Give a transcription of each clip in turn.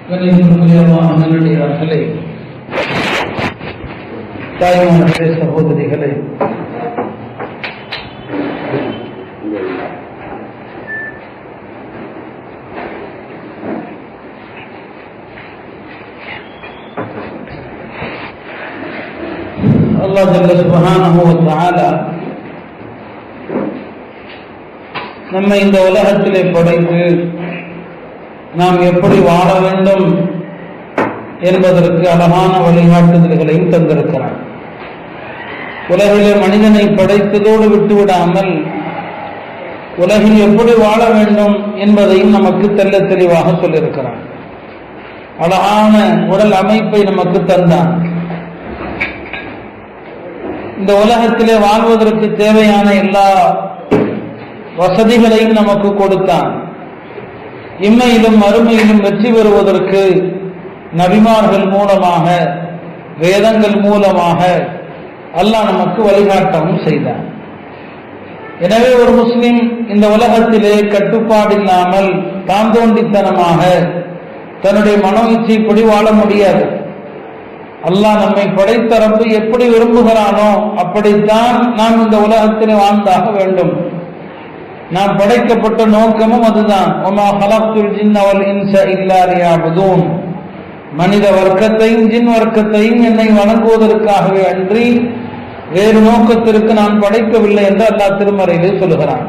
கணிதமுறையமான நல்லடியார்களே தாய்மார்களே சகோதரிகளே அல்லாஹ் ஜல்ல சுப்ஹானஹு வ தஆலா நம்மை இந்த உலகத்திலே படைத்து நாம் எப்படி வாழ வேண்டும் என்பதற்கு அழகான வழிகாட்டுதல்களையும் தந்திருக்கிறார் உலகிலே மனிதனை படைத்ததோடு விட்டுவிடாமல் உலகில் எப்படி வாழ வேண்டும் என்பதையும் நமக்கு தெல்ல தெளிவாக சொல்லியிருக்கிறார் அழகான உடல் அமைப்பை நமக்கு தந்தான் இந்த உலகத்திலே வாழ்வதற்கு தேவையான எல்லா வசதிகளையும் நமக்கு கொடுத்தான் இம்மையிலும் மறுமையிலும் வெற்றி பெறுவதற்கு நபிமார்கள் மூலமாக வேதங்கள் மூலமாக அல்லாஹ் நமக்கு வழிகாட்டவும் செய்தான் எனவே ஒரு முஸ்லிம் இந்த உலகத்திலே கட்டுப்பாடு இல்லாமல் தாந்தோண்டித்தனமாக தன்னுடைய மனோ இச்சைப்படி வாழ முடியாது அல்லாஹ் நம்மை படைத்த ரப்பு எப்படி விரும்புகிறானோ அப்படித்தான் நாம் இந்த உலகத்திலே வாழ்ந்தாக வேண்டும் நாம் படைக்கப்பட்ட நோக்கமும் அதுதான் ஒமா ஹலப்துல் ஜின் அவல் இன்ச இல்லாரியாபுதூன் மனித வர்க்கத்தையும் ஜின் வர்க்கத்தையும் என்னை வணங்குவதற்காகவே அன்றி வேறு நோக்கத்திற்கு நான் படைக்கவில்லை என்று அல்லாஹ் திருமறையிலே சொல்லுகிறான்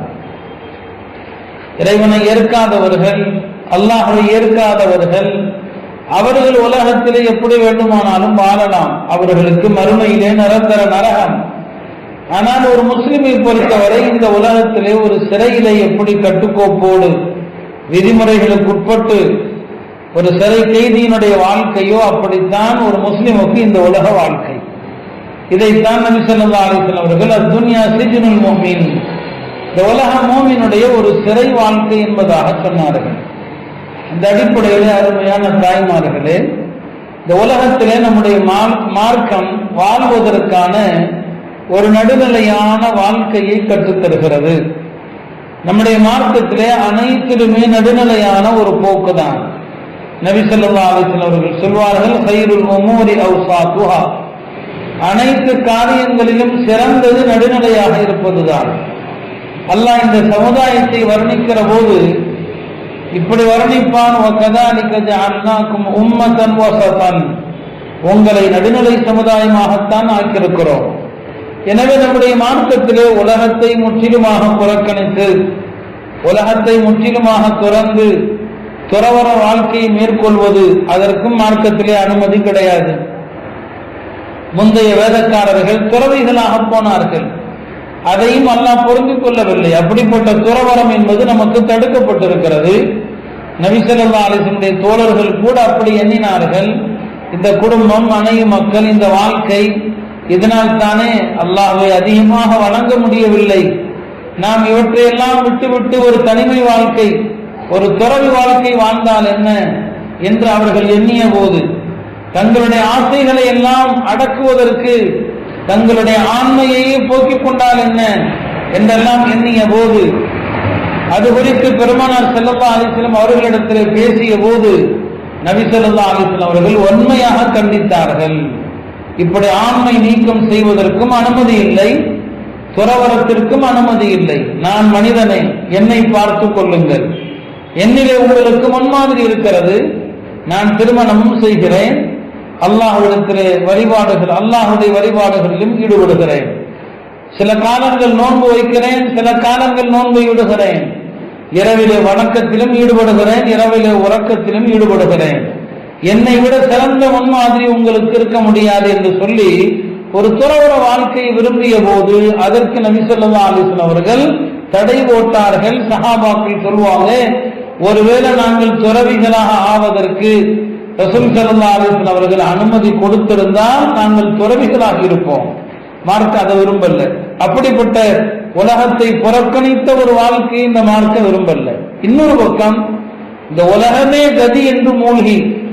இறைவனை ஏற்காதவர்கள் அல்லாஹை ஏற்காதவர்கள் அவர்கள் உலகத்திலே எப்படி வேண்டுமானாலும் வாழலாம் அவர்களுக்கு மறுமையிலே நிரந்தர நரகம் ஆனால் ஒரு முஸ்லிமை பொறுத்தவரை இந்த உலகத்திலே ஒரு சிறையிலே எப்படி கட்டுக்கோப்போடு விதிமுறைகளுக்கு உட்பட்டு ஒரு சிறை கைதியினுடைய வாழ்க்கையோ அப்படித்தான் ஒரு முஸ்லிமுக்கு இந்த உலக வாழ்க்கை இதைத்தான் நபி சொல்லா அலிஸ்லாம் அவர்கள் அத்துன்யா சிஜினுல் மோமின் இந்த உலக மோமினுடைய ஒரு சிறை வாழ்க்கை என்பதாக சொன்னார்கள் இந்த அடிப்படையிலே அருமையான தாய்மார்களே இந்த உலகத்திலே நம்முடைய மார்க்கம் வாழ்வதற்கான ஒரு நடுநிலையான வாழ்க்கையை கற்றுத்தருகிறது நம்முடைய மார்க்கத்திலே அனைத்திலுமே நடுநிலையான ஒரு போக்கு தான் நபிசல்லா அலிஸ்லாம் அவர்கள் சொல்வார்கள் ஹைருல் ஒமோரி அவுசா துஹா அனைத்து காரியங்களிலும் சிறந்தது நடுநிலையாக இருப்பதுதான் அல்லாஹ் இந்த சமுதாயத்தை வர்ணிக்கிற போது இப்படி வர்ணிப்பான் அண்ணாக்கும் உம்மதன் வசதன் உங்களை நடுநிலை சமுதாயமாகத்தான் ஆக்கியிருக்கிறோம் எனவே நம்முடைய மார்க்கத்திலே உலகத்தை முற்றிலுமாக புறக்கணித்து உலகத்தை முற்றிலுமாக துறந்து துறவர வாழ்க்கையை மேற்கொள்வது அதற்கும் மார்க்கத்திலே அனுமதி கிடையாது முந்தைய வேதக்காரர்கள் துறவிகளாக போனார்கள் அதையும் அல்லாஹ் பொருந்து கொள்ளவில்லை அப்படிப்பட்ட துறவரம் என்பது நமக்கு தடுக்கப்பட்டிருக்கிறது நபிசல்லா அலிசனுடைய தோழர்கள் கூட அப்படி எண்ணினார்கள் இந்த குடும்பம் மனைவி மக்கள் இந்த வாழ்க்கை இதனால் தானே அல்லாஹை அதிகமாக வழங்க முடியவில்லை நாம் இவற்றையெல்லாம் விட்டுவிட்டு ஒரு தனிமை வாழ்க்கை ஒரு துறவி வாழ்க்கை வாழ்ந்தால் என்ன என்று அவர்கள் எண்ணிய போது தங்களுடைய ஆசைகளை எல்லாம் அடக்குவதற்கு தங்களுடைய ஆண்மையையே போக்கிக் கொண்டால் என்ன என்றெல்லாம் எண்ணிய போது அது குறித்து பெருமானார் செல்லல்லா அலிஸ்லம் அவர்களிடத்தில் பேசிய போது நபி சொல்லா அலிஸ்லம் அவர்கள் உண்மையாக கண்டித்தார்கள் இப்படி ஆண்மை நீக்கம் செய்வதற்கும் அனுமதி இல்லை துறவரத்திற்கும் அனுமதி இல்லை நான் மனிதனை என்னை பார்த்து கொள்ளுங்கள் என்னிலே உங்களுக்கு முன்மாதிரி இருக்கிறது நான் திருமணமும் செய்கிறேன் அல்லாஹுடத்திலே வழிபாடுகள் அல்லாஹுடைய வழிபாடுகளிலும் ஈடுபடுகிறேன் சில காலங்கள் நோன்பு வைக்கிறேன் சில காலங்கள் நோன்பை விடுகிறேன் இரவிலே வணக்கத்திலும் ஈடுபடுகிறேன் இரவிலே உறக்கத்திலும் ஈடுபடுகிறேன் என்னை விட சிறந்த முன்மாதிரி உங்களுக்கு இருக்க முடியாது என்று சொல்லி ஒரு துறவர வாழ்க்கையை விரும்பிய போது அதற்கு நபிசல்லா அலிஸ்லாம் அவர்கள் தடை போட்டார்கள் சஹாபாக்கள் சொல்லுவாங்க ஒருவேளை நாங்கள் துறவிகளாக ஆவதற்கு ரசூல் சல்லா அலிஸ்லாம் அவர்கள் அனுமதி கொடுத்திருந்தால் நாங்கள் துறவிகளாக இருப்போம் மார்க்க அதை விரும்பல அப்படிப்பட்ட உலகத்தை புறக்கணித்த ஒரு வாழ்க்கையை இந்த மார்க்க விரும்பல இன்னொரு பக்கம் இந்த உலகமே கதி என்று மூழ்கி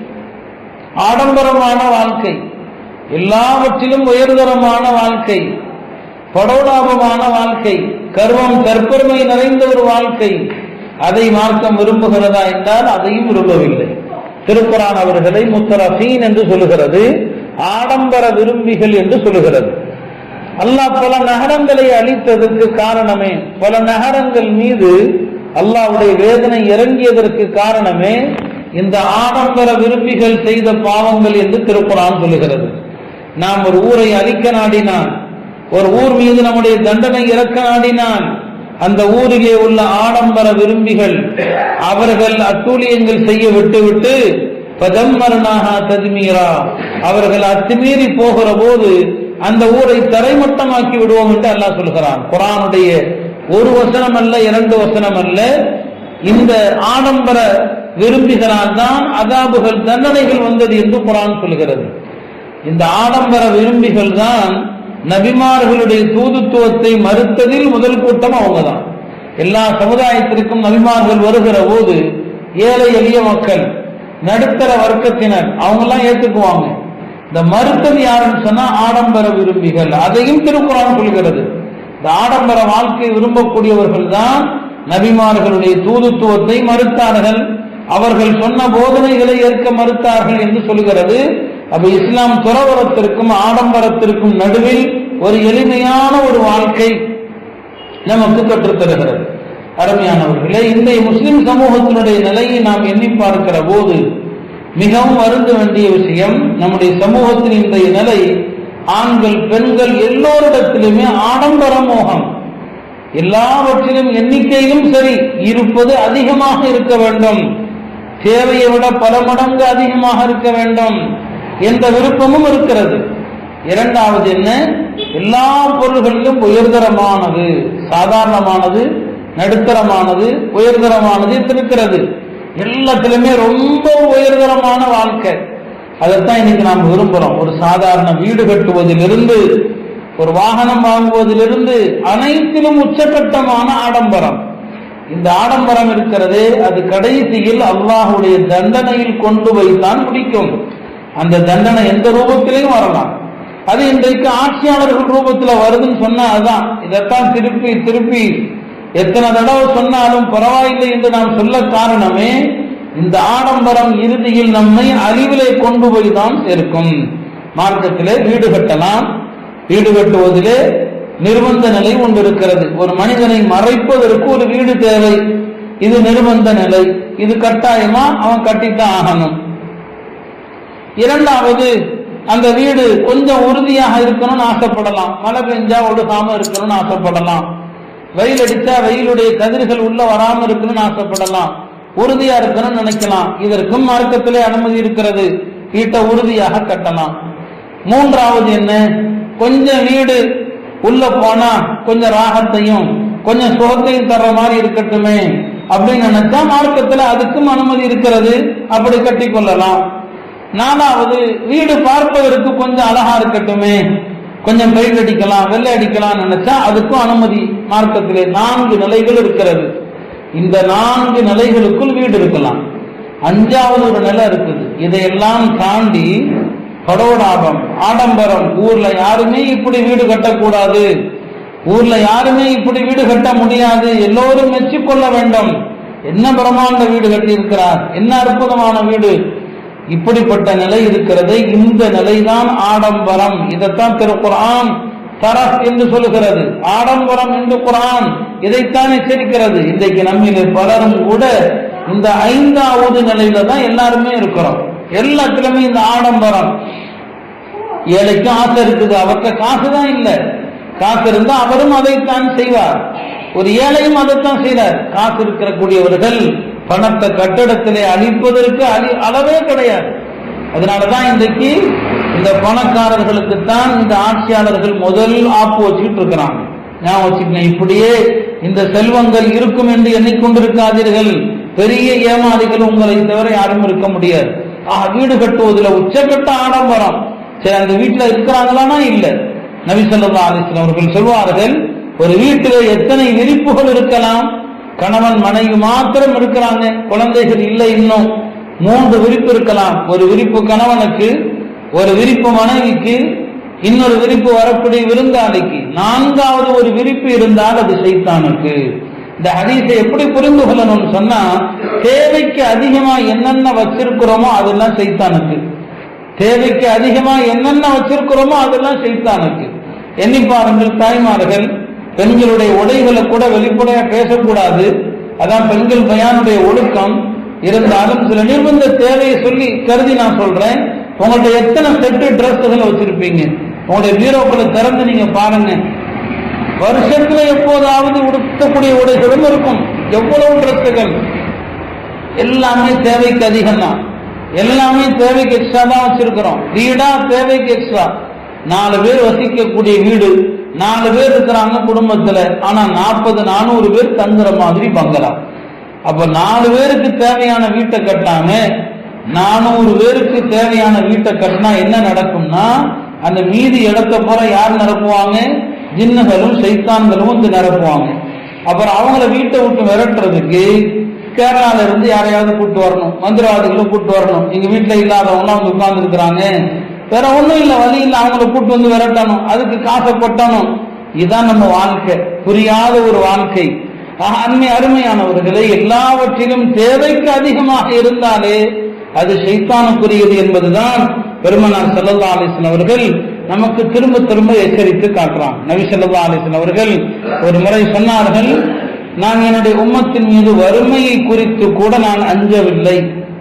ஆடம்பரமான வாழ்க்கை எல்லாவற்றிலும் உயர்தரமான வாழ்க்கை படோடாபமான வாழ்க்கை கர்வம் தற்பெருமை நிறைந்த ஒரு வாழ்க்கை அதை மார்க்கம் விரும்புகிறதா என்றால் அதையும் விரும்பவில்லை திருக்குரான் அவர்களை முத்தரஃபீன் என்று சொல்லுகிறது ஆடம்பர விரும்பிகள் என்று சொல்லுகிறது அல்லாஹ் பல நகரங்களை அழித்ததற்கு காரணமே பல நகரங்கள் மீது அல்லாஹ்வுடைய வேதனை இறங்கியதற்கு காரணமே இந்த ஆடம்பர விரும்பிகள் செய்த பாவங்கள் என்று திருக்குறான் சொல்லுகிறது நாம் ஒரு ஊரை அழிக்க நாடினால் ஒரு ஊர் மீது நம்முடைய தண்டனை இறக்க நாடினால் அந்த ஊரிலே உள்ள ஆடம்பர விரும்பிகள் அவர்கள் அட்டூழியங்கள் செய்ய விட்டுவிட்டு பதம்மரனாக ததுமீரா அவர்கள் அத்துமீறி போகிற போது அந்த ஊரை தரைமட்டமாக்கி விடுவோம் என்று அல்லாஹ் சொல்கிறான் குரானுடைய ஒரு வசனம் அல்ல இரண்டு வசனம் அல்ல இந்த ஆடம்பர விரும்பிகளால் தான் அதாபுகள் தண்டனைகள் வந்தது என்று குரான் சொல்கிறது இந்த ஆடம்பர விரும்பிகள் தான் நபிமார்களுடைய தூதுத்துவத்தை மறுத்ததில் முதல் கூட்டம் அவங்க தான் எல்லா சமுதாயத்திற்கும் நபிமார்கள் வருகிற போது ஏழை எளிய மக்கள் நடுத்தர வர்க்கத்தினர் அவங்கெல்லாம் ஏத்துக்குவாங்க இந்த மறுத்தது யாருன்னு சொன்னா ஆடம்பர விரும்பிகள் அதையும் திருக்குறான் சொல்கிறது இந்த ஆடம்பர வாழ்க்கை விரும்பக்கூடியவர்கள் தான் நபிமார்களுடைய தூதுத்துவத்தை மறுத்தார்கள் அவர்கள் சொன்ன போதனைகளை ஏற்க மறுத்தார்கள் என்று சொல்கிறது அப்ப இஸ்லாம் துறவரத்திற்கும் ஆடம்பரத்திற்கும் நடுவில் ஒரு எளிமையான ஒரு வாழ்க்கை நமக்கு கற்றுத்தருகிறது அருமையானவர்களே இன்றைய முஸ்லிம் சமூகத்தினுடைய நிலையை நாம் எண்ணி பார்க்கிற போது மிகவும் வருந்த வேண்டிய விஷயம் நம்முடைய சமூகத்தின் இன்றைய நிலை ஆண்கள் பெண்கள் எல்லோரிடத்திலுமே ஆடம்பர மோகம் எல்லாவற்றிலும் எண்ணிக்கையிலும் சரி இருப்பது அதிகமாக இருக்க வேண்டும் தேவையை விட பல மடங்கு அதிகமாக இருக்க வேண்டும் என்ற விருப்பமும் இருக்கிறது இரண்டாவது என்ன எல்லா பொருள்களிலும் உயர்தரமானது சாதாரணமானது நடுத்தரமானது உயர்தரமானது என்று இருக்கிறது எல்லாத்திலுமே ரொம்ப உயர்தரமான வாழ்க்கை அதைத்தான் இன்னைக்கு நாம் விரும்புறோம் ஒரு சாதாரண வீடு கட்டுவதிலிருந்து ஒரு வாகனம் வாங்குவதிலிருந்து அனைத்திலும் உச்சகட்டமான ஆடம்பரம் இந்த ஆடம்பரம் இருக்கிறதே அது கடைசியில் அல்லாஹுடைய தண்டனையில் கொண்டு வைத்தான் பிடிக்கும் அந்த தண்டனை எந்த ரூபத்திலையும் வரலாம் அது இன்றைக்கு ஆட்சியாளர்கள் ரூபத்துல வருதுன்னு சொன்னா அதான் இதைத்தான் திருப்பி திருப்பி எத்தனை தடவை சொன்னாலும் பரவாயில்லை என்று நாம் சொல்ல காரணமே இந்த ஆடம்பரம் இறுதியில் நம்மை அழிவிலே கொண்டு போய் தான் சேர்க்கும் மார்க்கத்திலே வீடு கட்டலாம் வீடு கட்டுவதிலே நிர்பந்த நிலை ஒன்று இருக்கிறது ஒரு மனிதனை மறைப்பதற்கு ஒரு வீடு தேவை இது நிர்பந்த நிலை இது கட்டாயமா அவன் கட்டித்தான் ஆகணும் இரண்டாவது அந்த வீடு கொஞ்சம் உறுதியாக இருக்கணும்னு ஆசைப்படலாம் மழை பெஞ்சா ஒழுகாம இருக்கணும்னு ஆசைப்படலாம் வெயில் அடிச்சா வெயிலுடைய கதிர்கள் உள்ள வராம இருக்கணும்னு ஆசைப்படலாம் உறுதியா இருக்கணும்னு நினைக்கலாம் இதற்கும் மார்க்கத்திலே அனுமதி இருக்கிறது வீட்டை உறுதியாக கட்டலாம் மூன்றாவது என்ன கொஞ்சம் வீடு உள்ள போனா கொஞ்சம் ராகத்தையும் கொஞ்சம் சுகத்தையும் தர்ற மாதிரி இருக்கட்டுமே அப்படின்னு நினைச்சா மார்க்கத்துல அதுக்கும் அனுமதி இருக்கிறது அப்படி கட்டி கொள்ளலாம் நாலாவது வீடு பார்ப்பதற்கு கொஞ்சம் அழகா இருக்கட்டுமே கொஞ்சம் பெயிண்ட் அடிக்கலாம் வெள்ளை அடிக்கலாம் நினைச்சா அதுக்கும் அனுமதி மார்க்கத்திலே நான்கு நிலைகள் இருக்கிறது இந்த நான்கு நிலைகளுக்குள் வீடு இருக்கலாம் அஞ்சாவது ஒரு நிலை இருக்குது இதையெல்லாம் தாண்டி படோடாபம் ஆடம்பரம் ஊர்ல யாருமே இப்படி வீடு கட்டக்கூடாது ஊர்ல யாருமே இப்படி வீடு கட்ட முடியாது எல்லோரும் மெச்சிக்கொள்ள வேண்டும் என்ன பிரமாண்ட வீடு கட்டி இருக்கிறார் என்ன அற்புதமான வீடு இப்படிப்பட்ட நிலை இருக்கிறது இந்த நிலைதான் ஆடம்பரம் இதைத்தான் திருக்குறான் தரஸ் என்று சொல்லுகிறது ஆடம்பரம் என்று குரான் இதைத்தான் எச்சரிக்கிறது இன்றைக்கு நம்மிலே பலரும் கூட இந்த ஐந்தாவது நிலையில தான் எல்லாருமே இருக்கிறோம் எல்லாத்திலுமே இந்த ஆடம்பரம் ஏழைக்கும் ஆசை இருக்குது அவர்கிட்ட காசு தான் இல்லை காசு இருந்தா அவரும் அதைத்தான் செய்வார் ஒரு ஏழையும் அதைத்தான் செய்கிறார் காசு இருக்கிற கூடியவர்கள் பணத்தை கட்டடத்திலே அழிப்பதற்கு அழி அளவே கிடையாது அதனாலதான் இன்றைக்கு இந்த பணக்காரர்களுக்கு தான் இந்த ஆட்சியாளர்கள் முதல் ஆப்பு வச்சுக்கிட்டு இருக்கிறாங்க ஞாபகம் வச்சுக்கங்க இப்படியே இந்த செல்வங்கள் இருக்கும் என்று எண்ணிக்கொண்டிருக்காதீர்கள் பெரிய ஏமாளிகள் உங்களை தவிர யாரும் இருக்க முடியாது ஆஹ் வீடு கட்டுவதில் உச்சக்கட்ட ஆடம்பரம் சரி அந்த வீட்டுல இருக்கிறாங்களானா இல்ல நபி சொல்லா அலிஸ்லாம் அவர்கள் சொல்வார்கள் ஒரு வீட்டிலே எத்தனை விரிப்புகள் இருக்கலாம் கணவன் மனைவி மாத்திரம் இருக்கிறாங்க குழந்தைகள் இல்லை இன்னும் மூன்று விரிப்பு இருக்கலாம் ஒரு விரிப்பு கணவனுக்கு ஒரு விரிப்பு மனைவிக்கு இன்னொரு விரிப்பு வரக்கூடிய விருந்தாளிக்கு நான்காவது ஒரு விரிப்பு இருந்தால் அது சைத்தானுக்கு இந்த ஹதீஸை எப்படி புரிந்து கொள்ளணும்னு சொன்னா தேவைக்கு அதிகமா என்னென்ன வச்சிருக்கிறோமோ அதெல்லாம் சைத்தானுக்கு தேவைக்கு அதிகமா என்னென்ன வச்சிருக்கிறோமோ அதெல்லாம் சைத்தானுக்கு எண்ணி பாருங்கள் தாய்மார்கள் பெண்களுடைய உடைகளை கூட வெளிப்படையா பேசக்கூடாது அதான் பெண்கள் பயானுடைய ஒழுக்கம் இருந்தாலும் சில நிர்பந்த தேவையை சொல்லி கருதி நான் சொல்றேன் உங்கள்ட்ட எத்தனை செட்டு ட்ரெஸ்களை வச்சிருப்பீங்க உங்களுடைய பீரோக்களை திறந்து நீங்க பாருங்க வருஷத்துல எப்போதாவது உடுத்தக்கூடிய உடைகளும் இருக்கும் எவ்வளவு ட்ரெஸ்ஸுகள் எல்லாமே தேவைக்கு அதிகம் தான் எல்லாமே தேவைக்கு எக்ஸ்ட்ரா தான் வச்சிருக்கிறோம் வீடா தேவைக்கு எக்ஸ்ட்ரா நாலு பேர் வசிக்கக்கூடிய வீடு நாலு பேர் இருக்கிறாங்க குடும்பத்துல ஆனா நாற்பது நானூறு பேர் தங்குற மாதிரி பங்களா அப்ப நாலு பேருக்கு தேவையான வீட்டை கட்டாம நானூறு பேருக்கு தேவையான வீட்டை கட்டினா என்ன நடக்கும்னா அந்த மீதி இடத்த போற யார் நிரப்புவாங்க ஜின்னுகளும் சைத்தான்களும் வந்து நிரப்புவாங்க அப்புறம் அவங்கள வீட்டை விட்டு விரட்டுறதுக்கு கேரளால இருந்து யாரையாவது கூட்டு வரணும் மந்திரவாதிகளும் கூட்டு வரணும் எங்க வீட்டுல இல்லாதவங்களாம் வந்து உட்கார்ந்து இருக்கிறாங்க வேற ஒண்ணும் இல்ல வழி இல்ல அவங்கள கூட்டு வந்து விரட்டணும் அதுக்கு காசை கொட்டணும் இதுதான் நம்ம வாழ்க்கை புரியாத ஒரு வாழ்க்கை ஆக, அருமை அருமையானவர்களே எல்லாவற்றிலும் தேவைக்கு அதிகமாக இருந்தாலே அது சைத்தானுக்குரியது என்பதுதான் பெருமனார் சல்லல்லா அலிஸ்லாம் அவர்கள் நமக்கு திரும்ப திரும்ப எச்சரித்து காட்டுறான் நபி ஸல்லல்லாஹு அலைஹி வஸல்லம் அவர்கள் ஒரு முறை சொன்னார்கள் நான் என்னுடைய உம்மத்தின் மீது வறுமையை குறித்து கூட நான் அஞ்சவில்லை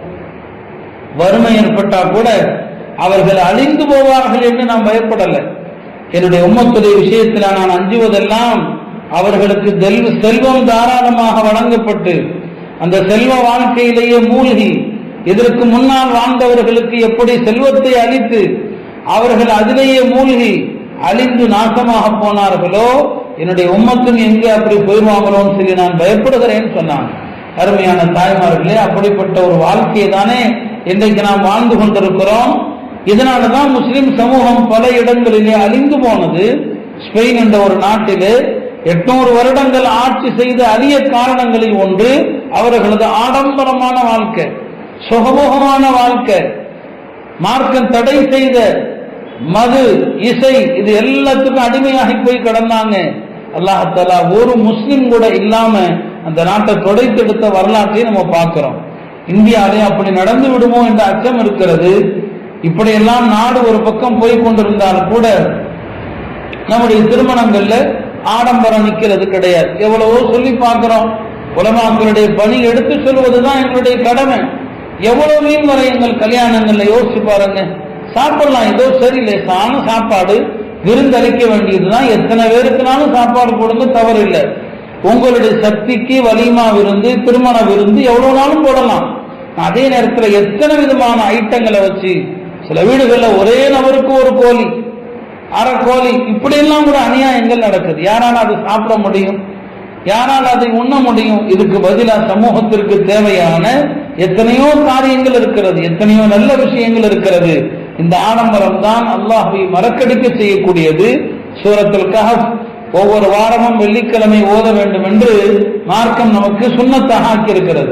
வறுமை ஏற்பட்டா கூட அவர்கள் அழிந்து போவார்கள் என்று நான் பயப்படலை என்னுடைய உம்மத்துடைய விஷயத்தில் நான் அஞ்சுவதெல்லாம் அவர்களுக்கு தெல்- செல்வம் தாராளமாக வழங்கப்பட்டு அந்த செல்வ வாழ்க்கையிலேயே மூழ்கி இதற்கு முன்னால் வாழ்ந்தவர்களுக்கு எப்படி செல்வத்தை அளித்து அவர்கள் அதிலேயே மூழ்கி அழிந்து நாசமாக போனார்களோ என்னுடைய உம்மத்தும் எங்கே அப்படி போயிடுவாங்களோன்னு சொல்லி நான் பயப்படுகிறேன்னு சொன்னான் அருமையான தாய்மார்களே அப்படிப்பட்ட ஒரு வாழ்க்கையை தானே இன்றைக்கு நாம் வாழ்ந்து கொண்டிருக்கிறோம் இதனாலதான் முஸ்லிம் சமூகம் பல இடங்களிலே அழிந்து போனது ஸ்பெயின் என்ற ஒரு நாட்டிலே எட்நூறு வருடங்கள் ஆட்சி செய்த அரிய காரணங்களில் ஒன்று அவர்களது ஆடம்பரமான வாழ்க்கை சுகமுகமான வாழ்க்கை மார்க்கம் தடை செய்த மது இசை இது எல்லாத்துக்கும் அடிமையாகி போய் கிடந்தாங்க அல்லாஹாலா ஒரு முஸ்லிம் கூட இல்லாம அந்த நாட்டை தொடைத்தெடுத்த வரலாற்றை நம்ம பார்க்கிறோம் இந்தியாவிலே அப்படி நடந்து விடுமோ என்ற அச்சம் இருக்கிறது இப்படியெல்லாம் நாடு ஒரு பக்கம் போய் கொண்டிருந்தால் கூட நம்முடைய திருமணங்கள்ல ஆடம்பரம் நிக்கிறது கிடையாது எவ்வளவோ சொல்லி பார்க்கிறோம் உலமாக்களுடைய பணி எடுத்து சொல்வதுதான் எங்களுடைய கடமை எவ்வளவு மீன் வரை எங்கள் கல்யாணங்கள்ல யோசிச்சு பாருங்க சாப்பிடலாம் ஏதோ சரியில்லை சாண சாப்பாடு விருந்தளிக்க வேண்டியதுதான் எத்தனை பேருக்குனாலும் சாப்பாடு கொடுங்க தவறு இல்லை உங்களுடைய சக்திக்கு வலிமா விருந்து திருமண விருந்து எவ்வளவு நாளும் போடலாம் அதே நேரத்துல எத்தனை விதமான ஐட்டங்களை வச்சு சில வீடுகள்ல ஒரே நபருக்கு ஒரு கோழி அரை கோழி இப்படி எல்லாம் கூட அநியாயங்கள் நடக்குது யாரால அது சாப்பிட முடியும் யாரால் அதை உண்ண முடியும் இதுக்கு பதிலா சமூகத்திற்கு தேவையான எத்தனையோ காரியங்கள் இருக்கிறது எத்தனையோ நல்ல விஷயங்கள் இருக்கிறது இந்த ஆடம்பரம் தான் அல்லாஹை மறக்கடிக்க செய்யக்கூடியது சூரத்துல் கஹப் ஒவ்வொரு வாரமும் வெள்ளிக்கிழமை ஓத வேண்டும் என்று மார்க்கம் நமக்கு சுண்ணத்தாக ஆக்கியிருக்கிறது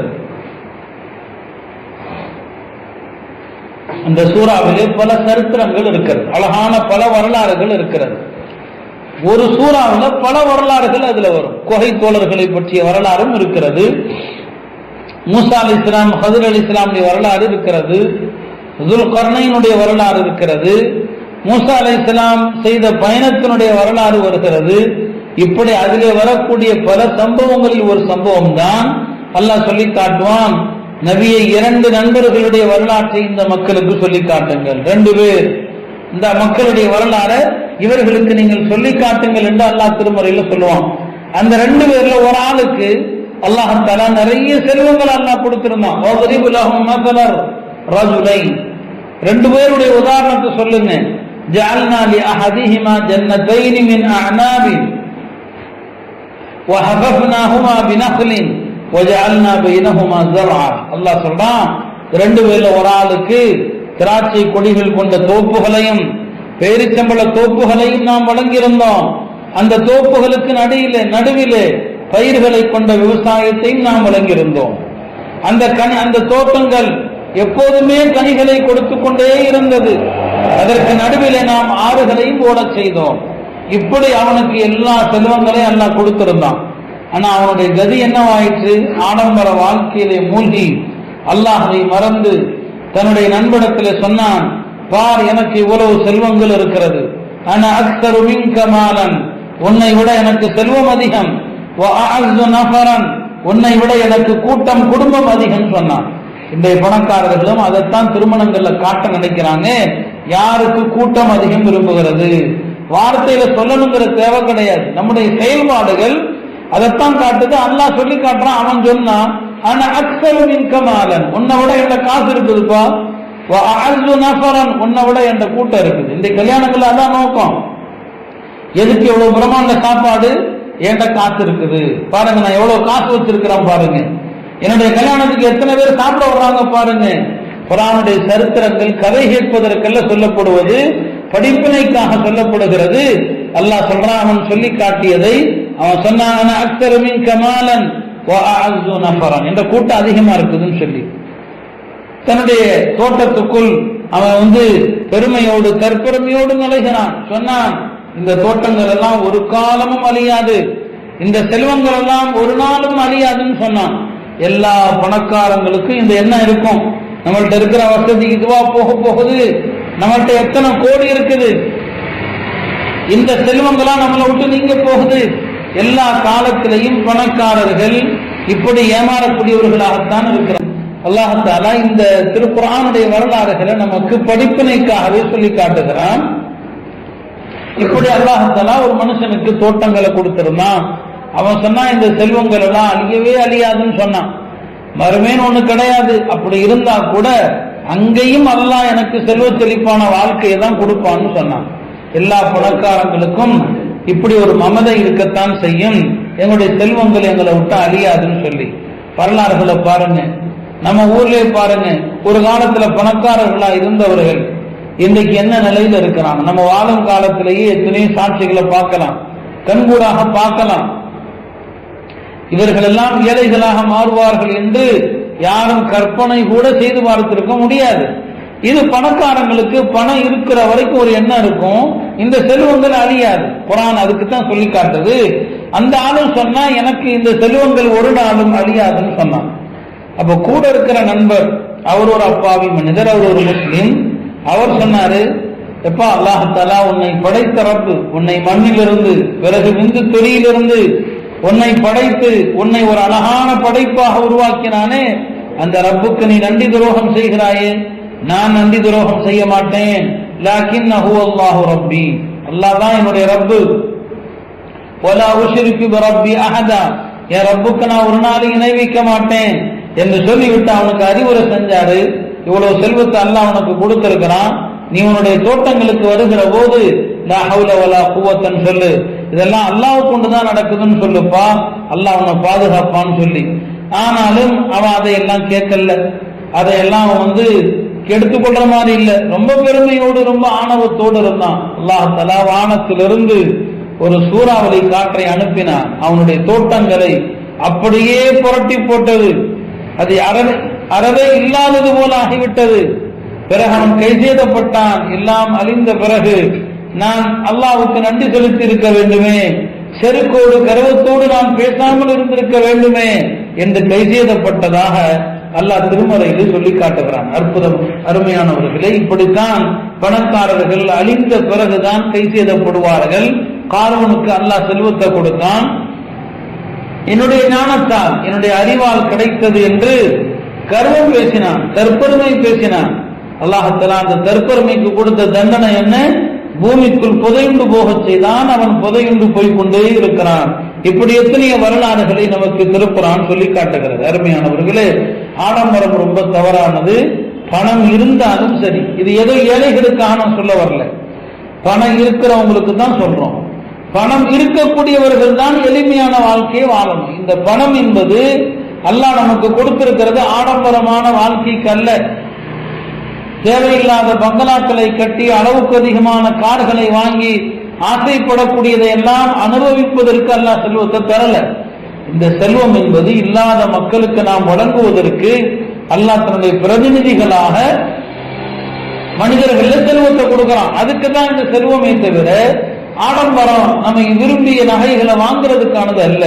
அந்த சூறாவிலே பல சரித்திரங்கள் இருக்கிறது அழகான பல வரலாறுகள் இருக்கிறது ஒரு சூறாவில் பல வரலாறுகள் அதுல வரும் குகை தோழர்களை பற்றிய வரலாறும் இருக்கிறது மூசா அலி இஸ்லாம் ஹதர் அலி இஸ்லாமுடைய வரலாறு இருக்கிறது துல் கர்ணையினுடைய வரலாறு இருக்கிறது மூசா அலி இஸ்லாம் செய்த பயணத்தினுடைய வரலாறு வருகிறது இப்படி அதிலே வரக்கூடிய பல சம்பவங்களில் ஒரு சம்பவம் தான் அல்லாஹ் சொல்லி காட்டுவான் நபியை இரண்டு நண்பர்களுடைய வரலாற்றை இந்த மக்களுக்கு சொல்லி காட்டுங்கள் ரெண்டு பேர் இந்த மக்களுடைய வரலாறை இவர்களுக்கு நீங்கள் சொல்லி காட்டுங்கள் என்று அல்லாஹ் திருமுறையில சொல்லுவான் அந்த ரெண்டு பேர்ல ஒரு ஆளுக்கு அல்லாஹாலா நிறைய செல்வங்கள் அல்லாஹ் கொடுத்திருந்தான் வதரிபு லஹும் மஸலர் ரஜுலைன் ரெண்டு பேருடைய உதாரணத்தை சொல்லுங்க ஜஅல்னா லி அஹதிஹிமா ஜன்னத்தைன் மின் அஅனாபின் وحففناهما بنخل وجعلنا بينهما زرعا அல்லாஹ் சொல்றான் ரெண்டு பேர்ல ஒரு ஆளுக்கு திராட்சை கொடிகள் கொண்ட தோப்புகளையும் பேரிச்சம்பள தோப்புகளையும் நாம் வழங்கியிருந்தோம் அந்த தோப்புகளுக்கு நடுவிலே நடுவிலே பயிர்களை கொண்ட விவசாயத்தையும் நாம் வழங்கியிருந்தோம் அந்த கனி அந்த தோட்டங்கள் எப்போதுமே கனிகளை கொடுத்து கொண்டே இருந்தது அதற்கு நடுவிலே நாம் ஆறுகளையும் ஓடச் செய்தோம் இப்படி அவனுக்கு எல்லா செல்வங்களையும் அல்லாஹ் கொடுத்திருந்தான் ஆனா அவனுடைய கதி என்னவாயிற்று ஆடம்பர வாழ்க்கையிலே மூழ்கி அல்லாஹை மறந்து தன்னுடைய நண்படத்திலே சொன்னான் பார் எனக்கு இவ்வளவு செல்வங்கள் இருக்கிறது ஆனா அக்தரு மின்கமாலன் உன்னை விட எனக்கு செல்வம் அதிகம் நஃபரன் உன்னை விட எனக்கு கூட்டம் குடும்பம் அதிகம் சொன்னான் இன்றைய பணக்காரர்களும் அதைத்தான் திருமணங்கள்ல காட்ட நினைக்கிறாங்க யாருக்கு கூட்டம் அதிகம் விரும்புகிறது வார்த்தையில சொல்லணுங்கிற தேவை கிடையாது நம்முடைய செயல்பாடுகள் அதைத்தான் காட்டுது அல்லாஹ் சொல்லி காட்டுறான் அவன் சொன்னான் ஆனா அக்சல் மின்கமாலன் உன்னை விட என்ன காசு இருக்குதுப்பா நஃபரன் உன்னை விட என்ற கூட்டம் இருக்குது இந்த கல்யாணங்கள் அதான் நோக்கம் எதுக்கு எவ்வளவு பிரம்மாண்ட சாப்பாடு என்கிட்ட காசு இருக்குது பாருங்க நான் எவ்வளவு காசு வச்சிருக்கிறேன் பாருங்க என்னுடைய கல்யாணத்துக்கு எத்தனை பேர் சாப்பிட வர்றாங்க பாருங்க குரானுடைய சரித்திரங்கள் கதை கேட்பதற்கல்ல சொல்லப்படுவது படிப்பினைக்காக சொல்லப்படுகிறது அல்லாஹ் சொல்றான் அவன் சொல்லி காட்டியதை அவன் சொன்னான் அக்தரமின் கமாலன் நஃபரன் என்ற கூட்டம் அதிகமா இருக்குதுன்னு சொல்லி தன்னுடைய தோட்டத்துக்குள் அவன் வந்து பெருமையோடு தற்பெருமையோடு நுழைகிறான் சொன்னான் இந்த தோட்டங்கள் எல்லாம் ஒரு காலமும் அழியாது இந்த செல்வங்கள் எல்லாம் ஒரு நாளும் அழியாதுன்னு சொன்னான் எல்லா பணக்காரங்களுக்கும் இந்த எண்ணம் இருக்கும் நம்மள்ட்ட இருக்கிற வசதி இதுவா போக போகுது நம்மள்ட்ட எத்தனை கோடி இருக்குது இந்த செல்வங்களா நம்மளை விட்டு நீங்க போகுது எல்லா காலத்திலையும் பணக்காரர்கள் இப்படி ஏமாறக்கூடியவர்களாகத்தான் இருக்கிறார் அல்லாஹாலா இந்த திருக்குறானுடைய வரலாறுகளை நமக்கு படிப்பினைக்காகவே சொல்லி காட்டுகிறான் இப்படி அல்லாஹாலா ஒரு மனுஷனுக்கு தோட்டங்களை கொடுத்திருந்தான் அவன் சொன்னா இந்த செல்வங்கள் எல்லாம் அழியவே அழியாதுன்னு சொன்னான் மறுமேன்னு ஒண்ணு கிடையாது அப்படி இருந்தா கூட அங்கேயும் அல்லாஹ் எனக்கு செல்வ செழிப்பான வாழ்க்கையை தான் கொடுப்பான்னு சொன்னான் எல்லா பணக்காரங்களுக்கும் இப்படி ஒரு மமதை இருக்கத்தான் செய்யும் எங்களுடைய செல்வங்கள் எங்களை விட்டு அழியாதுன்னு சொல்லி வரலாறுகளை பாருங்க நம்ம ஊர்லயே பாருங்க ஒரு காலத்துல பணக்காரர்களா இருந்தவர்கள் இன்னைக்கு என்ன நிலையில இருக்கிறாங்க நம்ம வாழும் காலத்திலேயே எத்தனையோ சாட்சிகளை பார்க்கலாம் கண்கூடாக பார்க்கலாம் இவர்கள் எல்லாம் ஏழைகளாக மாறுவார்கள் என்று யாரும் கற்பனை கூட செய்து பார்த்திருக்க முடியாது இது பணக்காரங்களுக்கு பணம் இருக்கிற வரைக்கும் ஒரு எண்ணம் இருக்கும் இந்த செல்வங்கள் அழியாது குரான் அதுக்கு தான் சொல்லி காட்டுது அந்த ஆளும் சொன்னா எனக்கு இந்த செல்வங்கள் ஒரு நாளும் அழியாதுன்னு சொன்னான் அப்ப கூட இருக்கிற நண்பர் அவர் ஒரு அப்பாவி மனிதர் அவர் ஒரு முஸ்லீம் அவர் சொன்னாரு எப்பா அல்லாஹாலா உன்னை படைத்த ரப்பு உன்னை மண்ணிலிருந்து பிறகு விந்து தொழிலிருந்து உன்னை படைத்து உன்னை ஒரு அழகான படைப்பாக உருவாக்கினானே அந்த ரப்புக்கு நீ நன்றி துரோகம் செய்கிறாயே நான் நன்றி துரோகம் செய்ய மாட்டேன் லாக்கின் அஹு அல்லாஹு ரப்பி அல்லாஹ் தான் என்னுடைய ரப்பு ஒலா உஷிருக்கு ரப்பி அஹதா என் ரப்புக்கு நான் ஒரு நாள் இணை வைக்க மாட்டேன் என்று சொல்லிவிட்டு அவனுக்கு அறிவுரை செஞ்சாரு இவ்வளவு செல்வத்தை அல்லாஹ் உனக்கு கொடுத்திருக்கிறான் நீ உன்னுடைய தோட்டங்களுக்கு வருகிற போது லா ஹவுல வலா குவத்தன் சொல்லு இதெல்லாம் அல்லாஹ் கொண்டுதான் நடக்குதுன்னு சொல்லுப்பா அல்லாஹ் உன்னை பாதுகாப்பான்னு சொல்லி ஆனாலும் அவன் அதையெல்லாம் கேட்கல அதையெல்லாம் அவன் வந்து கெடுத்து கொள்ற மாதிரி இல்ல ரொம்ப பெருமையோடு ரொம்ப ஆணவத்தோடு இருந்தான் அல்லாஹ் தலா வானத்திலிருந்து ஒரு சூறாவளி காற்றை அனுப்பினான் அவனுடைய தோட்டங்களை அப்படியே புரட்டி போட்டது அது அறவே அறவே இல்லாதது போல ஆகிவிட்டது பிறகு அவன் கை செய்தப்பட்டான் எல்லாம் அழிந்த பிறகு நான் அல்லாவுக்கு நன்றி செலுத்தி இருக்க வேண்டுமே செருக்கோடு கருவத்தோடு நான் பேசாமல் இருந்திருக்க வேண்டுமே என்று கை செய்தப்பட்டதாக அல்லாஹ் திருமறையில் சொல்லி காட்டுகிறான் அற்புதம் அருமையானவர்களே இப்படித்தான் பணக்காரர்கள் அழிந்த பிறகுதான் கை செய்தப்படுவார்கள் காரவனுக்கு அல்லாஹ் செல்வத்தை கொடுத்தான் என்னுடைய ஞானத்தால் என்னுடைய அறிவால் கிடைத்தது என்று கர்வம் பேசினான் தற்பெருமை பேசினான் அல்லாஹத்தலா அந்த தற்பெருமைக்கு கொடுத்த தண்டனை என்ன பூமிக்குள் புதையுண்டு போகச் செய்தான் அவன் புதையுண்டு போய் கொண்டே இருக்கிறான் இப்படி எத்தனைய வரலாறுகளை நமக்கு திருப்புறான் சொல்லி காட்டுகிறது அருமையானவர்களே ஆடம்பரம் ரொம்ப தவறானது பணம் இருந்தாலும் சரி இது ஏதோ ஏழைகளுக்காக நான் சொல்ல வரல பணம் இருக்கிறவங்களுக்கு தான் சொல்றோம் பணம் இருக்கக்கூடியவர்கள் தான் எளிமையான வாழ்க்கையை வாழணும் இந்த பணம் என்பது அல்லாஹ் நமக்கு கொடுத்திருக்கிறது ஆடம்பரமான வாழ்க்கைக்கு அல்ல தேவையில்லாத பங்களாக்களை கட்டி அளவுக்கு அதிகமான கார்களை வாங்கி ஆசைப்படக்கூடியதை எல்லாம் அனுபவிப்பதற்கு அல்லாஹ் செல்வத்தை தரல இந்த செல்வம் என்பது இல்லாத மக்களுக்கு நாம் வழங்குவதற்கு அல்லாஹ் தன்னுடைய பிரதிநிதிகளாக மனிதர்கள் செல்வத்தை கொடுக்கிறான் அதுக்கு தான் இந்த செல்வமே தவிர ஆடம்பரம் நம்ம விரும்பிய நகைகளை வாங்குறதுக்கானது அல்ல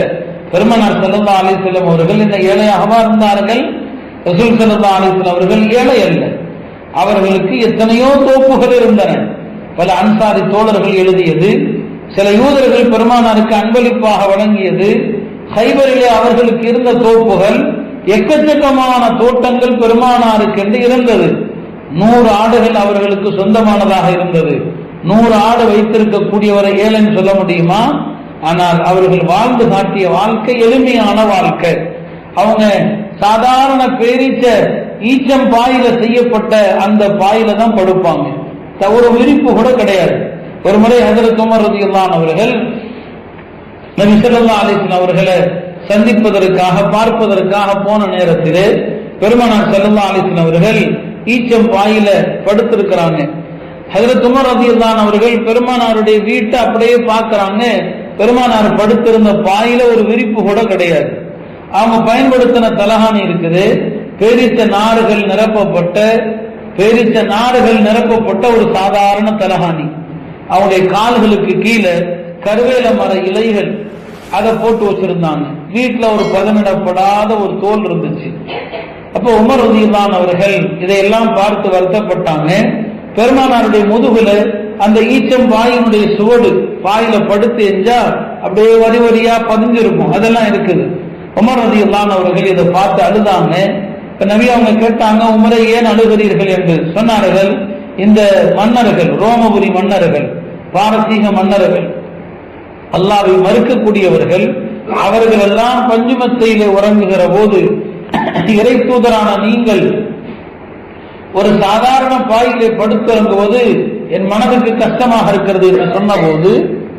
பெருமனார் செல்லல்லா அலிஸ்லம் அவர்கள் என்ன ஏழையாகவா இருந்தார்கள் ரசூல் செல்லல்லா அலிஸ்லம் அவர்கள் ஏழை அல்ல அவர்களுக்கு எத்தனையோ தோப்புகள் இருந்தன பல அன்சாரி தோழர்கள் எழுதியது சில யூதர்கள் பெருமானாருக்கு அன்பளிப்பாக வழங்கியது ஹைபரிலே அவர்களுக்கு இருந்த தோப்புகள் எக்கச்சக்கமான தோட்டங்கள் பெருமானாருக்கு என்று இருந்தது நூறு ஆடுகள் அவர்களுக்கு சொந்தமானதாக இருந்தது நூறு ஆடு வைத்திருக்கக்கூடியவரை ஏழைன்னு சொல்ல முடியுமா ஆனால் அவர்கள் வாழ்ந்து காட்டிய வாழ்க்கை எளிமையான வாழ்க்கை அவங்க சாதாரண பேரிச்ச ஈச்சம் பாயில செய்யப்பட்ட அந்த பாயில தான் படுப்பாங்க ஒரு விரிப்பு கூட கிடையாது ஒரு முறை ஹசரத் உமர் ரதியுல்லான் அவர்கள் நபி ஸல்லல்லாஹு அலைஹி வஸல்லம் அவர்களை சந்திப்பதற்காக பார்ப்பதற்காக போன நேரத்திலே பெருமானார் ஸல்லல்லாஹு அலைஹி வஸல்லம் அவர்கள் ஈச்சம் பாயில படுத்திருக்கிறாங்க ஹஜரத் உமர் ரதியுல்லான் அவர்கள் பெருமானாருடைய வீட்டை அப்படியே பார்க்கறாங்க பெருமானார் படுத்திருந்த பாயில ஒரு விரிப்பு கூட கிடையாது அவங்க பயன்படுத்தின தலகாணி இருக்குது பேரித்த நார்கள் நிரப்பப்பட்ட பேரித்த நார்கள் நிரப்பப்பட்ட ஒரு சாதாரண தலகாணி அவங்களுடைய கால்களுக்கு கீழே கருவேல மர இலைகள் அதை போட்டு வச்சிருந்தாங்க வீட்டுல ஒரு பதனிடப்படாத ஒரு தோல் இருந்துச்சு அப்ப உமர் ரதியுல்லான் அவர்கள் இதையெல்லாம் பார்த்து வருத்தப்பட்டாங்க பெருமானாருடைய முதுகுல அந்த ஈச்சம் பாயினுடைய சுவடு பாயில படுத்து எஞ்சா அப்படியே வரி வரியா பதிஞ்சிருக்கும் அதெல்லாம் இருக்குது உமர் ரதியுல்லான் அவர்கள் இதை பார்த்து அழுதாங்க இப்ப நபி அவங்க கேட்டாங்க உமரை ஏன் அழுகிறீர்கள் என்று சொன்னார்கள் இந்த மன்னர்கள் ரோமபுரி மன்னர்கள் பாரசீக மன்னர்கள் அல்லாவை மறுக்கக்கூடியவர்கள் அவர்கள் எல்லாம் பஞ்சுமத்தையிலே உறங்குகிற போது இறை தூதரான நீங்கள் ஒரு சாதாரண பாயிலே படுத்திறங்குவது என் மனதுக்கு கஷ்டமாக இருக்கிறது என்று சொன்னபோது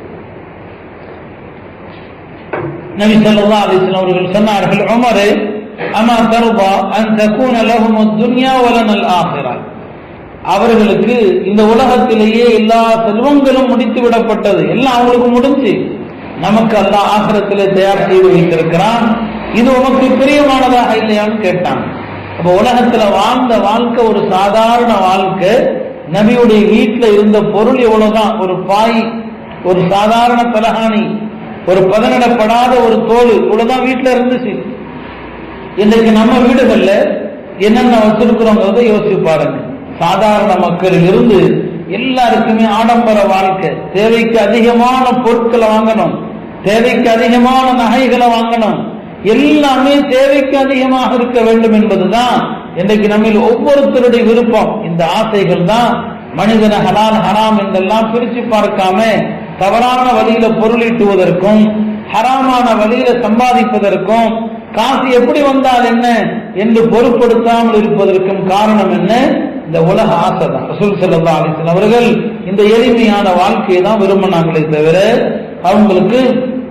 நபி ஸல்லல்லாஹு அலைஹி வஸல்லம் அவர்கள் சொன்னார்கள் உமரே அமா தர்பா அன் தகூன லஹும் துன்யா வலனல் ஆஹிரா அவர்களுக்கு இந்த உலகத்திலேயே எல்லா செல்வங்களும் முடித்து விடப்பட்டது எல்லாம் அவங்களுக்கு முடிஞ்சு நமக்கு அல்லாஹ் ஆசிரத்திலே தயார் செய்து வைத்திருக்கிறான் இது உனக்கு பிரியமானதாக இல்லையான்னு கேட்டான் அப்ப உலகத்துல வாழ்ந்த வாழ்க்கை ஒரு சாதாரண வாழ்க்கை நபியுடைய வீட்டுல இருந்த பொருள் எவ்வளவுதான் ஒரு பாய் ஒரு சாதாரண தலகாணி ஒரு பதனிடப்படாத ஒரு தோல் இவ்வளவுதான் வீட்டுல இருந்துச்சு இன்னைக்கு நம்ம வீடுகள்ல என்னென்ன வச்சிருக்கிறோங்கிறத யோசிச்சு பாருங்க சாதாரண மக்களில் இருந்து எல்லாருக்குமே ஆடம்பர வாழ்க்கை தேவைக்கு அதிகமான பொருட்களை வாங்கணும் தேவைக்கு அதிகமான நகைகளை வாங்கணும் எல்லாமே தேவைக்கு அதிகமாக இருக்க வேண்டும் என்பதுதான் இன்றைக்கு நம்மில் ஒவ்வொருத்தருடைய விருப்பம் இந்த ஆசைகள் தான் மனிதனை ஹலால் ஹராம் என்றெல்லாம் பிரிச்சு பார்க்காம தவறான வழியில பொருளீட்டுவதற்கும் ஹராமான வழியில சம்பாதிப்பதற்கும் காசு எப்படி வந்தால் என்ன என்று பொருட்படுத்தாமல் இருப்பதற்கும் காரணம் என்ன இந்த உலக ஆசை தான் ரசூல் சல்லா அலிஸ்லாம் அவர்கள் இந்த எளிமையான வாழ்க்கையை தான் விரும்பினாங்களே தவிர அவங்களுக்கு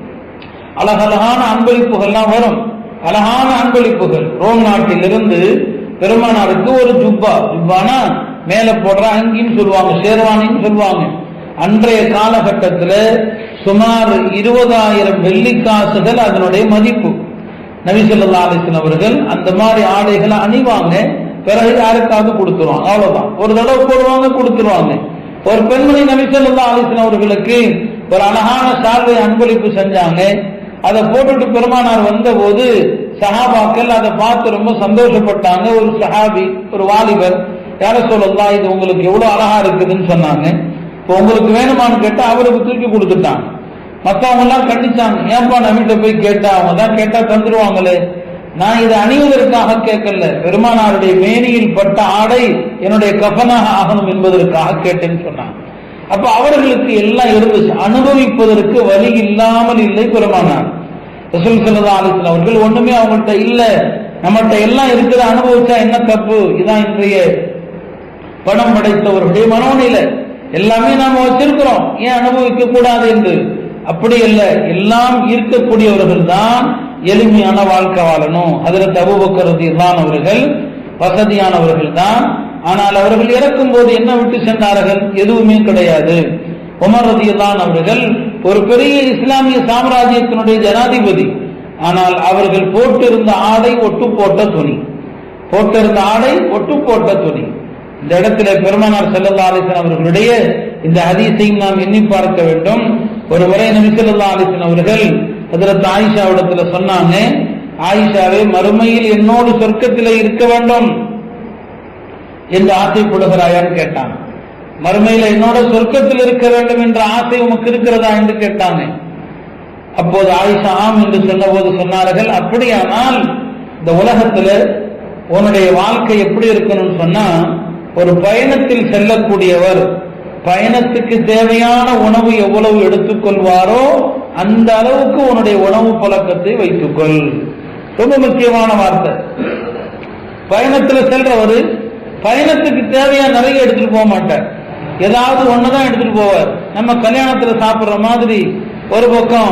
அழகழகான அன்பளிப்புகள்லாம் வரும் அழகான அன்பளிப்புகள் ரோம் நாட்டிலிருந்து பெருமானாருக்கு ஒரு ஜுப்பா ஜுப்பானா மேல போடுற அங்கின்னு சொல்லுவாங்க ஷேர்வானின்னு சொல்லுவாங்க அன்றைய காலகட்டத்தில் சுமார் இருபதாயிரம் வெள்ளிக்காசுகள் அதனுடைய மதிப்பு நபி சொல்லா அலிஸ்லாம் அவர்கள் அந்த மாதிரி ஆடைகளை அணிவாங்க பிறகு யாருக்காவது கொடுத்துருவாங்க அவ்வளவுதான் ஒரு தடவை போடுவாங்க கொடுத்துருவாங்க ஒரு பெண்மணி நபி சொல்லா அலிஸ்லாம் அவர்களுக்கு ஒரு அழகான சால்வை அன்பளிப்பு செஞ்சாங்க அதை போட்டுட்டு பெருமானார் வந்த போது சஹாபாக்கள் அதை பார்த்து ரொம்ப சந்தோஷப்பட்டாங்க ஒரு சஹாபி ஒரு வாலிபர் யார சொல்லலாம் இது உங்களுக்கு எவ்வளவு அழகா இருக்குதுன்னு சொன்னாங்க இப்போ உங்களுக்கு வேணுமான்னு கேட்டா அவருக்கு தூக்கி கொடுத்துட்டாங்க மற்றவங்க எல்லாம் கண்டிச்சாங்க ஏன்பா நவீட்ட போய் கேட்டா அவங்க தான் கேட்டா தந்துருவாங்களே நான் இதை அணிவதற்காக கேட்கல பெருமானாருடைய மேனியில் பட்ட ஆடை என்னுடைய கஃபனாக ஆகணும் என்பதற்காக கேட்டேன்னு சொன்னாங்க அப்ப அவர்களுக்கு எல்லாம் இருந்துச்சு அனுபவிப்பதற்கு வழி இல்லாமல் இல்லை பெருமானார் ரசூல் சல்லா அலிஸ்லாம் அவர்கள் ஒண்ணுமே அவங்கள்ட்ட இல்ல நம்மகிட்ட எல்லாம் இருக்கிற அனுபவிச்சா என்ன தப்பு இதான் இன்றைய பணம் படைத்தவருடைய மனோநிலை எல்லாமே நாம வச்சிருக்கிறோம் ஏன் அனுபவிக்க கூடாது என்று அப்படி அல்ல எல்லாம் ஈர்க்கக்கூடியவர்கள் தான் எளிமையான வாழ்க்கை வாழணும் அதில் தபுபக்கரதி தான் அவர்கள் வசதியானவர்கள் தான் ஆனால் அவர்கள் இறக்கும் போது என்ன விட்டு சென்றார்கள் எதுவுமே கிடையாது உமர் ரதியல்லான் அவர்கள் ஒரு பெரிய இஸ்லாமிய சாம்ராஜ்யத்தினுடைய ஜனாதிபதி ஆனால் அவர்கள் போட்டிருந்த ஆடை ஒட்டு போட்ட துணி போட்டிருந்த ஆடை ஒட்டு போட்ட துணி இந்த இடத்துல பெருமானார் செல்லல்லா அலிசன் அவர்களுடைய இந்த ஹதீஸையும் நாம் எண்ணி பார்க்க வேண்டும் ஒரு முறை நபி ஸல்லல்லாஹு அலைஹி வஸல்லம் அவர்கள் அதில் ஆயிஷாவிடத்துல சொன்னாங்க ஆயிஷாவே மறுமையில் என்னோடு சொர்க்கத்தில் இருக்க வேண்டும் என்று ஆசைப்படுகிறாயான்னு கேட்டாங்க மறுமையில என்னோட சொர்க்கத்தில் இருக்க வேண்டும் என்ற ஆசை உமக்கு இருக்கிறதா என்று கேட்டாங்க அப்போது ஆயிஷா ஆம் என்று சொன்னபோது சொன்னார்கள் அப்படியானால் இந்த உலகத்துல உன்னுடைய வாழ்க்கை எப்படி இருக்கணும்னு சொன்னா ஒரு பயணத்தில் செல்லக்கூடியவர் பயணத்துக்கு தேவையான உணவு எவ்வளவு எடுத்துக்கொள்வாரோ அந்த அளவுக்கு உன்னுடைய உணவு பழக்கத்தை வைத்துக்கொள் ரொம்ப முக்கியமான வார்த்தை பயணத்துல செல்றவர் பயணத்துக்கு தேவையான நிறைய எடுத்துட்டு போக மாட்டார் ஏதாவது ஒண்ணுதான் எடுத்துட்டு போவார் நம்ம கல்யாணத்துல சாப்பிடுற மாதிரி ஒரு பக்கம்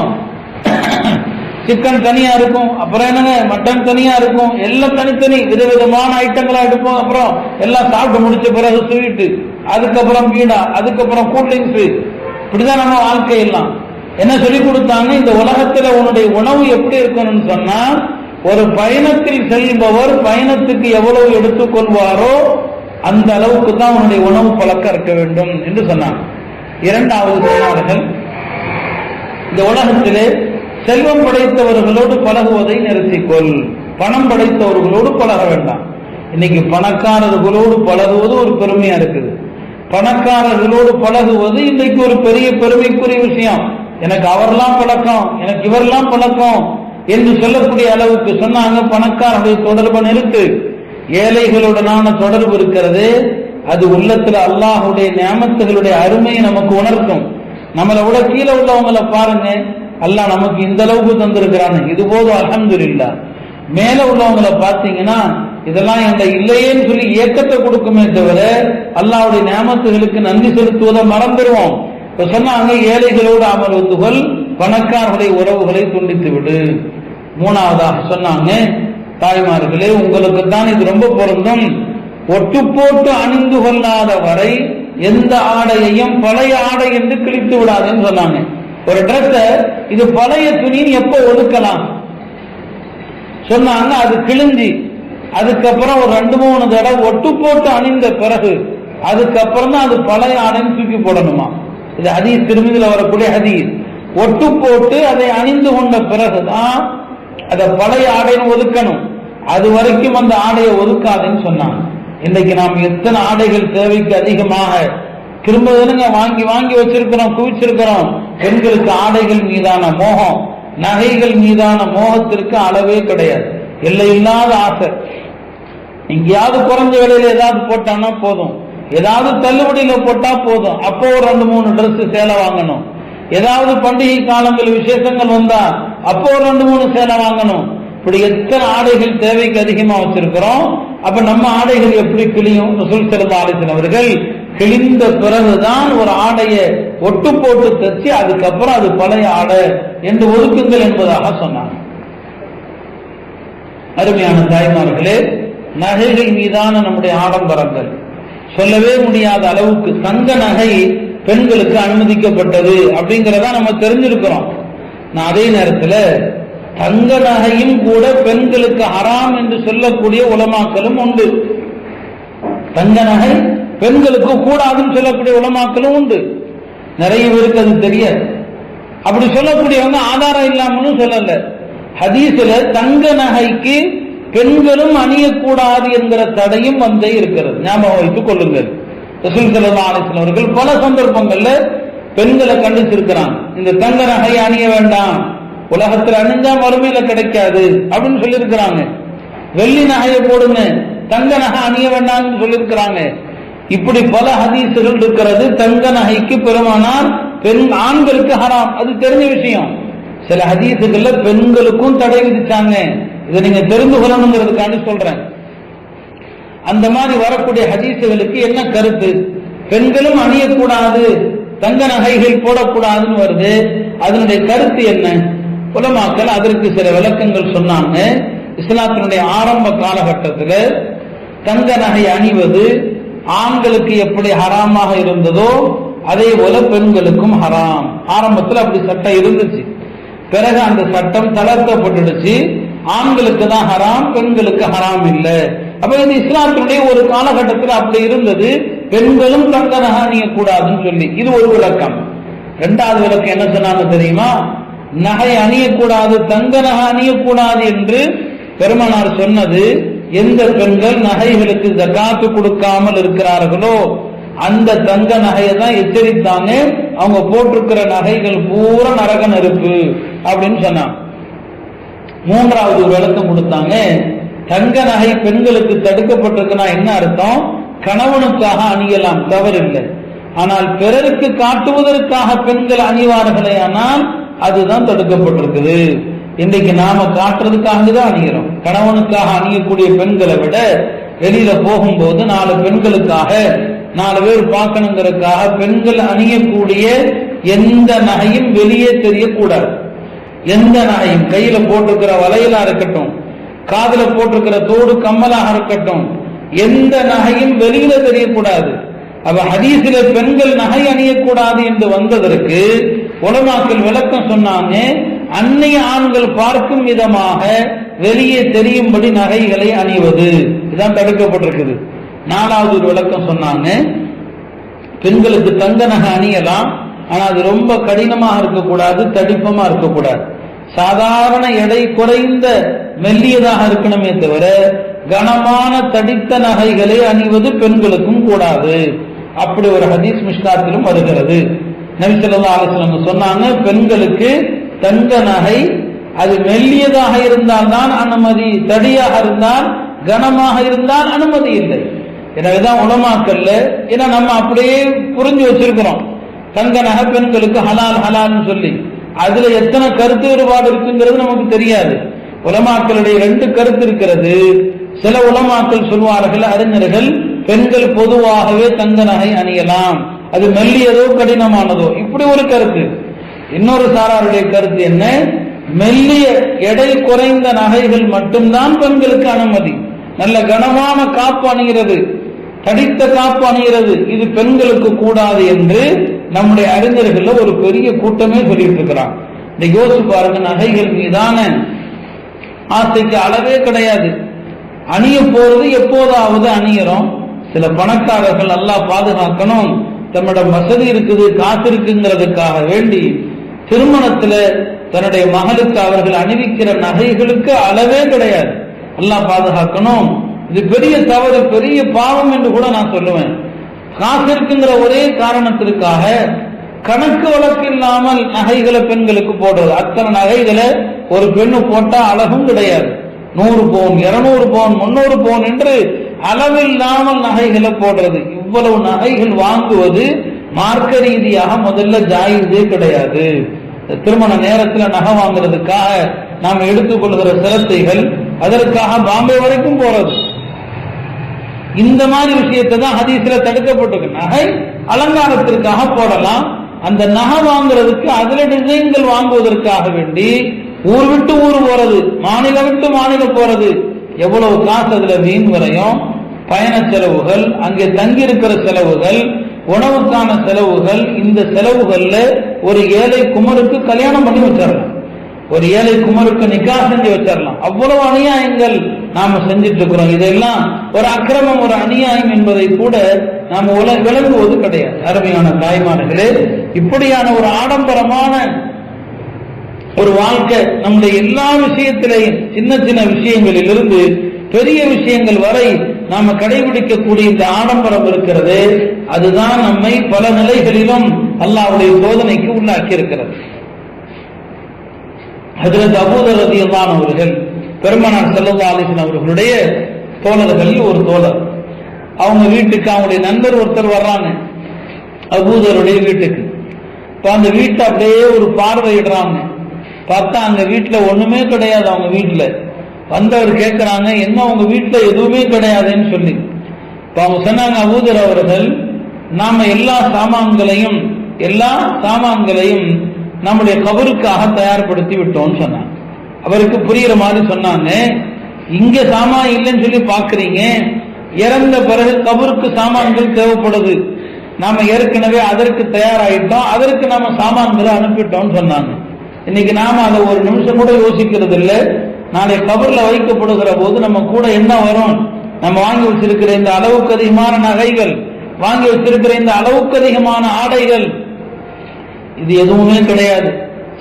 சிக்கன் தனியா இருக்கும் அப்புறம் என்னங்க மட்டன் தனியா இருக்கும் எல்லாம் தனித்தனி விதவிதமான ஐட்டங்களா எடுப்போம் அப்புறம் எல்லாம் சாப்பிட்டு முடிச்ச பிறகு ஸ்வீட்டு அதுக்கப்புறம் பீடா அதுக்கப்புறம் கூல்ட்ரிங்க்ஸ் இப்படிதான் நம்ம வாழ்க்கை எல்லாம் என்ன சொல்லி கொடுத்தாங்க இந்த உலகத்துல உன்னுடைய உணவு எப்படி இருக்கணும்னு சொன்னா ஒரு பயணத்தில் செல்பவர் பயணத்துக்கு எவ்வளவு எடுத்துக்கொள்வாரோ அந்த அளவுக்கு தான் உன்னுடைய உணவு பழக்கம் இருக்க வேண்டும் என்று சொன்னாங்க இரண்டாவது சொன்னார்கள் இந்த உலகத்திலே செல்வம் படைத்தவர்களோடு பழகுவதை நிறுத்திக்கொள் பணம் படைத்தவர்களோடு பழக வேண்டாம் இன்னைக்கு பணக்காரர்களோடு பழகுவது ஒரு பெருமையா இருக்குது பணக்காரர்களோடு பழகுவது இன்னைக்கு ஒரு பெரிய பெருமைக்குரிய விஷயம் எனக்கு அவர்லாம் பழக்கம் எனக்கு இவரெல்லாம் பழக்கம் என்று சொல்லக்கூடிய அளவுக்கு சொன்னாங்க பணக்காரர்களுடைய தொடர்பு நிறுத்து ஏழைகளுடனான தொடர்பு இருக்கிறது அது உள்ளத்துல அல்லாஹுடைய நியமத்துகளுடைய அருமையை நமக்கு உணர்த்தும் நம்மளை விட கீழே உள்ளவங்களை பாருங்க அல்லாஹ் நமக்கு இந்த அளவுக்கு தந்திருக்கிறாங்க இது போதும் அலமதுல்லா மேல உள்ளவங்களை பார்த்தீங்கன்னா இதெல்லாம் என்கிட்ட இல்லையேன்னு சொல்லி ஏக்கத்தை கொடுக்குமே தவிர அல்லாவுடைய நியமத்துகளுக்கு நன்றி செலுத்துவதை மறந்துடுவோம் இப்ப சொன்னாங்க ஏழைகளோடு அமர்வதுகள் பணக்காரர்களுடைய உறவுகளை துண்டித்து விடு மூணாவதாக சொன்னாங்க தாய்மார்களே உங்களுக்கு தான் இது ரொம்ப பொருந்தும் ஒட்டு போட்டு அணிந்து கொள்ளாத வரை எந்த ஆடையையும் பழைய ஆடை என்று கிழித்து விடாதுன்னு சொன்னாங்க ஒரு ட்ரெஸ் இது பழைய துணின்னு எப்போ ஒதுக்கலாம் சொன்னாங்க அது கிழிஞ்சி அதுக்கப்புறம் ஒரு ரெண்டு மூணு தடவை ஒட்டு போட்டு அணிந்த பிறகு அதுக்கப்புறம் தான் அது பழைய ஆடைன்னு தூக்கி போடணுமா இது ஹதீஸ் திருமதியில் வரக்கூடிய ஹதீஸ் ஒட்டு போட்டு அதை அணிந்து கொண்ட பிறகுதான் அதை பழைய ஆடைன்னு ஒதுக்கணும் அது வரைக்கும் அந்த ஆடையை ஒதுக்காதுன்னு சொன்னாங்க இன்னைக்கு நாம் எத்தனை ஆடைகள் தேவைக்கு அதிகமாக திரும்ப தானுங்க வாங்கி வாங்கி வச்சிருக்கிறோம் குவிச்சிருக்கிறோம் பெண்களுக்கு ஆடைகள் மீதான மோகம் நகைகள் மீதான மோகத்திற்கு அளவே கிடையாது எல்லை இல்லாத ஆசை எங்கேயாவது குறைஞ்ச விலையில ஏதாவது போட்டானா போதும் ஏதாவது தள்ளுபடியில போட்டா போதும் அப்போ ஒரு ரெண்டு மூணு ட்ரெஸ் சேலை வாங்கணும் ஏதாவது பண்டிகை காலங்கள் விசேஷங்கள் வந்தா அப்போ ஒரு ரெண்டு மூணு சேலை வாங்கணும் இப்படி எத்தனை ஆடைகள் தேவைக்கு அதிகமா வச்சிருக்கிறோம் அப்ப நம்ம ஆடைகள் எப்படி கிளியும் ரசூல் சிறந்த ஆலோசனை அவர்கள் கிழிந்த பிறகுதான் ஒரு ஆடையை ஒட்டு போட்டு தச்சு அதுக்கப்புறம் அது பழைய ஆடை என்று ஒதுக்குங்கள் என்பதாக சொன்னாங்க அருமையான தாய்மார்களே நகைகள் மீதான நம்முடைய ஆடம்பரங்கள் சொல்லவே முடியாத அளவுக்கு தங்க நகை பெண்களுக்கு அனுமதிக்கப்பட்டது அப்படிங்கிறத நம்ம தெரிஞ்சிருக்கிறோம் நான் அதே நேரத்தில் தங்க நகையும் கூட பெண்களுக்கு ஹராம் என்று சொல்லக்கூடிய உலமாக்களும் உண்டு தங்க நகை பெண்களுக்கு கூடாதுன்னு சொல்லக்கூடிய உலமாக்களும் உண்டு நிறைய பேருக்கு அது தெரியாது அப்படி சொல்லக்கூடியவங்க ஆதாரம் இல்லாமலும் சொல்லல ஹதீஸ்ல தங்க நகைக்கு பெண்களும் அணியக்கூடாது என்கிற தடையும் வந்தே இருக்கிறது ஞாபகம் வைத்துக் கொள்ளுங்கள் ரசூல் ஸல்லல்லாஹு அலைஹி வஸல்லம் அவர்கள் பல சந்தர்ப்பங்கள்ல பெண்களை கண்டிச்சிருக்கிறாங்க இந்த தங்க நகையை அணிய வேண்டாம் உலகத்துல அணிஞ்சா மறுமையில கிடைக்காது அப்படின்னு சொல்லியிருக்கிறாங்க வெள்ளி நகையை போடுங்க தங்க நகை அணிய வேண்டாம்னு சொல்லியிருக்கிறாங்க இப்படி பல ஹதீசுகள் இருக்கிறது தங்க நகைக்கு பெருமானால் பெண் ஆண்களுக்கு ஹராம் அது தெரிஞ்ச விஷயம் சில ஹதீசுகள்ல பெண்களுக்கும் தடை விதிச்சாங்க இதை நீங்க தெரிந்து கொள்ளணுங்கிறதுக்காண்டி சொல்றேன் அந்த மாதிரி வரக்கூடிய ஹதீசுகளுக்கு என்ன கருத்து பெண்களும் அணியக்கூடாது தங்க நகைகள் போடக்கூடாதுன்னு வருது அதனுடைய கருத்து என்ன உலமாக்கள் அதற்கு சில விளக்கங்கள் சொன்னாங்க இஸ்லாத்தினுடைய ஆரம்ப காலகட்டத்தில் தங்க நகை அணிவது ஆண்களுக்கு எப்படி ஹராமாக இருந்ததோ அதே போல பெண்களுக்கும் ஹராம் ஆரம்பத்தில் அப்படி சட்டம் இருந்துச்சு பிறகு அந்த சட்டம் தளர்த்தப்பட்டுடுச்சு ஆண்களுக்கு தான் ஹராம் பெண்களுக்கு ஹராம் இல்லை அப்ப இது இஸ்லாத்தினுடைய ஒரு காலகட்டத்தில் அப்படி இருந்தது பெண்களும் தங்க நகை அணியக்கூடாதுன்னு சொல்லி இது ஒரு விளக்கம் ரெண்டாவது விளக்கம் என்ன சொன்னாங்க தெரியுமா நகை அணியக்கூடாது தங்க நகை அணியக்கூடாது என்று பெருமனார் சொன்னது எந்த பெண்கள் நகைகளுக்கு ஜக்காத்து கொடுக்காமல் இருக்கிறார்களோ அந்த தங்க நகையை தான் எச்சரித்தாங்க அவங்க போட்டிருக்கிற நகைகள் பூரா நரக நெருப்பு அப்படின்னு சொன்னாங்க மூன்றாவது ஒரு விளக்கம் கொடுத்தாங்க தங்க நகை பெண்களுக்கு தடுக்கப்பட்டிருக்குன்னா என்ன அர்த்தம் கணவனுக்காக அணியலாம் தவறில்லை ஆனால் பிறருக்கு காட்டுவதற்காக பெண்கள் அணிவார்களே ஆனால் அதுதான் தடுக்கப்பட்டிருக்குது இன்றைக்கு நாம காட்டுறதுக்காக தான் அணிகிறோம் கணவனுக்காக அணியக்கூடிய பெண்களை விட வெளியில போகும்போது நாலு பெண்களுக்காக நாலு பேர் பார்க்கணுங்கிறதுக்காக பெண்கள் அணியக்கூடிய எந்த நகையும் வெளியே தெரியக்கூடாது எந்த நகையும் கையில போட்டிருக்கிற வளையலா இருக்கட்டும் காதுல போட்டிருக்கிற தோடு கம்மலாக இருக்கட்டும் எந்த நகையும் வெளியில தெரியக்கூடாது அவ ஹதீசில பெண்கள் நகை அணியக்கூடாது என்று வந்ததற்கு உலமாக்கள் விளக்கம் சொன்னாங்க அந்நிய ஆண்கள் பார்க்கும் விதமாக வெளியே தெரியும்படி நகைகளை அணிவது இதான் தடுக்கப்பட்டிருக்குது நாலாவது ஒரு விளக்கம் சொன்னாங்க பெண்களுக்கு தங்க நகை அணியலாம் ஆனா அது ரொம்ப கடினமாக இருக்கக்கூடாது தடிப்பமா இருக்கக்கூடாது சாதாரண எடை குறைந்த மெல்லியதாக இருக்கணுமே தவிர கனமான தடித்த நகைகளை அணிவது பெண்களுக்கும் கூடாது அப்படி ஒரு ஹதீஸ் மிஷ்காத்திலும் வருகிறது நபிசல்லா அலிஸ்லம் சொன்னாங்க பெண்களுக்கு தங்க நகை அது மெல்லியதாக இருந்தால்தான் அனுமதி தடியாக இருந்தால் கனமாக இருந்தால் அனுமதி இல்லை எனவேதான் உலமாக்கல்ல ஏன்னா நம்ம அப்படியே புரிஞ்சு வச்சிருக்கிறோம் தங்க நகை பெண்களுக்கு ஹலால் ஹலால்னு சொல்லி அதுல எத்தனை கருத்து வேறுபாடு இருக்குங்கிறது நமக்கு தெரியாது உலமாக்களுடைய ரெண்டு கருத்து இருக்கிறது சில உலமாக்கள் சொல்வார்கள் அறிஞர்கள் பெண்கள் பொதுவாகவே தங்க நகை அணியலாம் அது மெல்லியதோ கடினமானதோ இப்படி ஒரு கருத்து இன்னொரு சாராருடைய கருத்து என்ன மெல்லிய எடை குறைந்த நகைகள் மட்டும்தான் பெண்களுக்கு அனுமதி நல்ல கனமான காப்பு அணிகிறது தடித்த காப்பு அணிகிறது இது பெண்களுக்கு கூடாது என்று நம்முடைய அறிஞர்கள் ஒரு பெரிய கூட்டமே சொல்லிட்டு இருக்கிறான் இந்த யோசிச்சு பாருங்க நகைகள் மீதான ஆசைக்கு அளவே கிடையாது அணிய போறது எப்போதாவது அணியறோம் சில பணக்காரர்கள் எல்லாம் பாதுகாக்கணும் தம்மிடம் வசதி இருக்குது காசு இருக்குங்கிறதுக்காக வேண்டி திருமணத்துல தன்னுடைய மகளுக்கு அவர்கள் அணிவிக்கிற நகைகளுக்கு அளவே கிடையாது எல்லாம் பாதுகாக்கணும் இது பெரிய தவறு பெரிய பாவம் என்று கூட நான் சொல்லுவேன் காசு இருக்குங்கிற ஒரே காரணத்திற்காக கணக்கு வழக்கு இல்லாமல் நகைகளை பெண்களுக்கு போடுறது அத்தனை நகைகளை ஒரு பெண்ணு போட்டா அழகும் கிடையாது நூறு பவுன் இருநூறு பவுன் முன்னூறு பவுன் என்று அளவில்லாமல் நகைகளை போடுறது இவ்வளவு நகைகள் வாங்குவது மார்க்க ரீதியாக முதல்ல ஜாயிதே கிடையாது திருமண நேரத்தில் நகை வாங்குறதுக்காக நாம் எடுத்துக்கொள்கிற சிரத்தைகள் அதற்காக பாம்பே வரைக்கும் போறது இந்த மாதிரி விஷயத்தை தான் ஹதீஸ்ல தடுக்கப்பட்டிருக்கு நகை அலங்காரத்திற்காக போடலாம் அந்த நகை வாங்குறதுக்கு அதுல டிசைன்கள் வாங்குவதற்காக வேண்டி ஊர் விட்டு ஊர் போறது மாநிலம் விட்டு மாநிலம் போறது எவ்வளவு காசு அதுல வீண் வரையும் பயண செலவுகள் அங்கே தங்கி இருக்கிற செலவுகள் உணவுக்கான செலவுகள் இந்த செலவுகள்ல ஒரு ஏழை குமருக்கு கல்யாணம் பண்ணி வச்சிடலாம் ஒரு ஏழை குமருக்கு நிக்கா செஞ்சு வச்சிடலாம் அவ்வளவு அநியாயங்கள் நாம செஞ்சிட்டு இருக்கிறோம் இதெல்லாம் ஒரு அக்கிரமம் ஒரு அநியாயம் என்பதை கூட நாம உல- விளங்குவது கிடையாது அருமையான தாய்மார்களே இப்படியான ஒரு ஆடம்பரமான ஒரு வாழ்க்கை நம்முடைய எல்லா விஷயத்திலையும் சின்ன சின்ன விஷயங்களிலிருந்து பெரிய விஷயங்கள் வரை நாம கடைபிடிக்கக்கூடிய இந்த ஆடம்பரம் இருக்கிறது அதுதான் நம்மை பல நிலைகளிலும் அல்லாஹ்வுடைய சோதனைக்கு உள்ளாக்கி இருக்கிறது ஹஜரத் அபூதர் ரதியல்லான் அவர்கள் பெருமானார் செல்லல்லா அலிசன் அவர்களுடைய தோழர்களில் ஒரு தோழர் அவங்க வீட்டுக்கு அவங்களுடைய நண்பர் ஒருத்தர் வர்றாங்க அபூதருடைய வீட்டுக்கு இப்ப அந்த வீட்டை அப்படியே ஒரு பார்வையிடுறாங்க பார்த்தா அங்க வீட்டுல ஒண்ணுமே கிடையாது அவங்க வீட்டுல வந்தவர் கேட்கிறாங்க என்ன உங்க வீட்டுல எதுவுமே கிடையாதுன்னு சொல்லி இப்ப அவங்க சொன்னாங்க அபூதர் அவர்கள் நாம எல்லா சாமான்களையும் எல்லா சாமான்களையும் நம்முடைய கபருக்காக தயார்படுத்தி விட்டோம்னு சொன்னாங்க அவருக்கு புரியுற மாதிரி சொன்னாங்க இங்க சாமான் இல்லைன்னு சொல்லி பாக்குறீங்க இறந்த பிறகு கபருக்கு சாமான்கள் தேவைப்படுது நாம ஏற்கனவே அதற்கு தயாராயிட்டோம் அதற்கு நாம சாமான்களை அனுப்பிட்டோம்னு சொன்னாங்க இன்னைக்கு நாம அதை ஒரு நிமிஷம் கூட யோசிக்கிறது இல்லை நாளை கபர்ல வைக்கப்படுகிற போது நம்ம கூட என்ன வரும் நம்ம வாங்கி வச்சிருக்கிற இந்த அளவுக்கு அதிகமான நகைகள் வாங்கி வச்சிருக்கிற இந்த அளவுக்கு அதிகமான ஆடைகள் இது எதுவுமே கிடையாது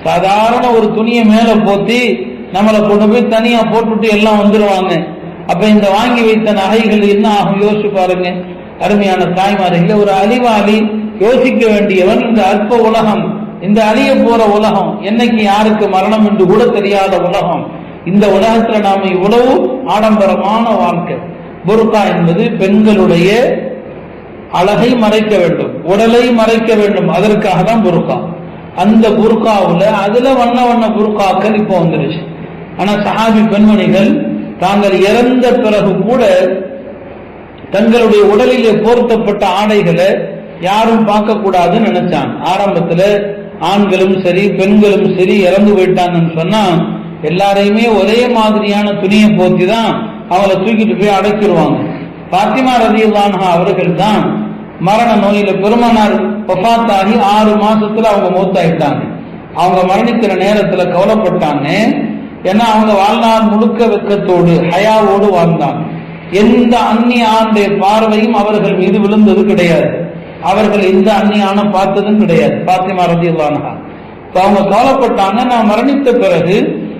சாதாரண ஒரு துணியை மேல போத்தி நம்மளை கொண்டு போய் தனியா போட்டுட்டு எல்லாம் வந்துருவாங்க அப்ப இந்த வாங்கி வைத்த நகைகள் என்ன ஆகும் யோசிச்சு பாருங்க அருமையான தாய்மார்களே ஒரு அறிவாளி யோசிக்க வேண்டியவன் இந்த அற்ப உலகம் இந்த அழிய போற உலகம் என்னைக்கு யாருக்கு மரணம் என்று கூட தெரியாத உலகம் இந்த உலகத்துல நாம இவ்வளவு ஆடம்பரமான வாழ்க்கை புர்கா என்பது பெண்களுடைய அழகை மறைக்க வேண்டும் உடலை மறைக்க வேண்டும் அதற்காக தான் புர்கா அந்த புர்காவுல அதுல வண்ண வண்ண புர்காக்கள் இப்போ வந்துருச்சு ஆனா சஹாபி பெண்மணிகள் தாங்கள் இறந்த பிறகு கூட தங்களுடைய உடலிலே போர்த்தப்பட்ட ஆடைகளை யாரும் பார்க்க கூடாதுன்னு நினைச்சாங்க ஆரம்பத்துல ஆண்களும் சரி பெண்களும் சரி இறந்து போயிட்டாங்கன்னு சொன்னா எல்லாரையுமே ஒரே மாதிரியான துணியை போத்தி தான் அவங்கள தூக்கிட்டு போய் அடைச்சிருவாங்க பாத்திமா ரதியுல்லான்ஹா அவர்கள் தான் மரண நோயில பெருமானார் ஒஃபாத்தாகி ஆறு மாசத்துல அவங்க மூத்தாயிட்டாங்க அவங்க மரணிக்கிற நேரத்துல கவலைப்பட்டாங்க ஏன்னா அவங்க வாழ்நாள் முழுக்க வெக்கத்தோடு ஹயாவோடு வாழ்ந்தாங்க எந்த அந்நிய ஆண்டுடைய பார்வையும் அவர்கள் மீது விழுந்தது கிடையாது அவர்கள் எந்த அந்நியான பார்த்ததும் கிடையாது பாத்திமா ரதியுல்லான்ஹா இப்ப அவங்க கவலைப்பட்டாங்க நான் மரணித்த பிறகு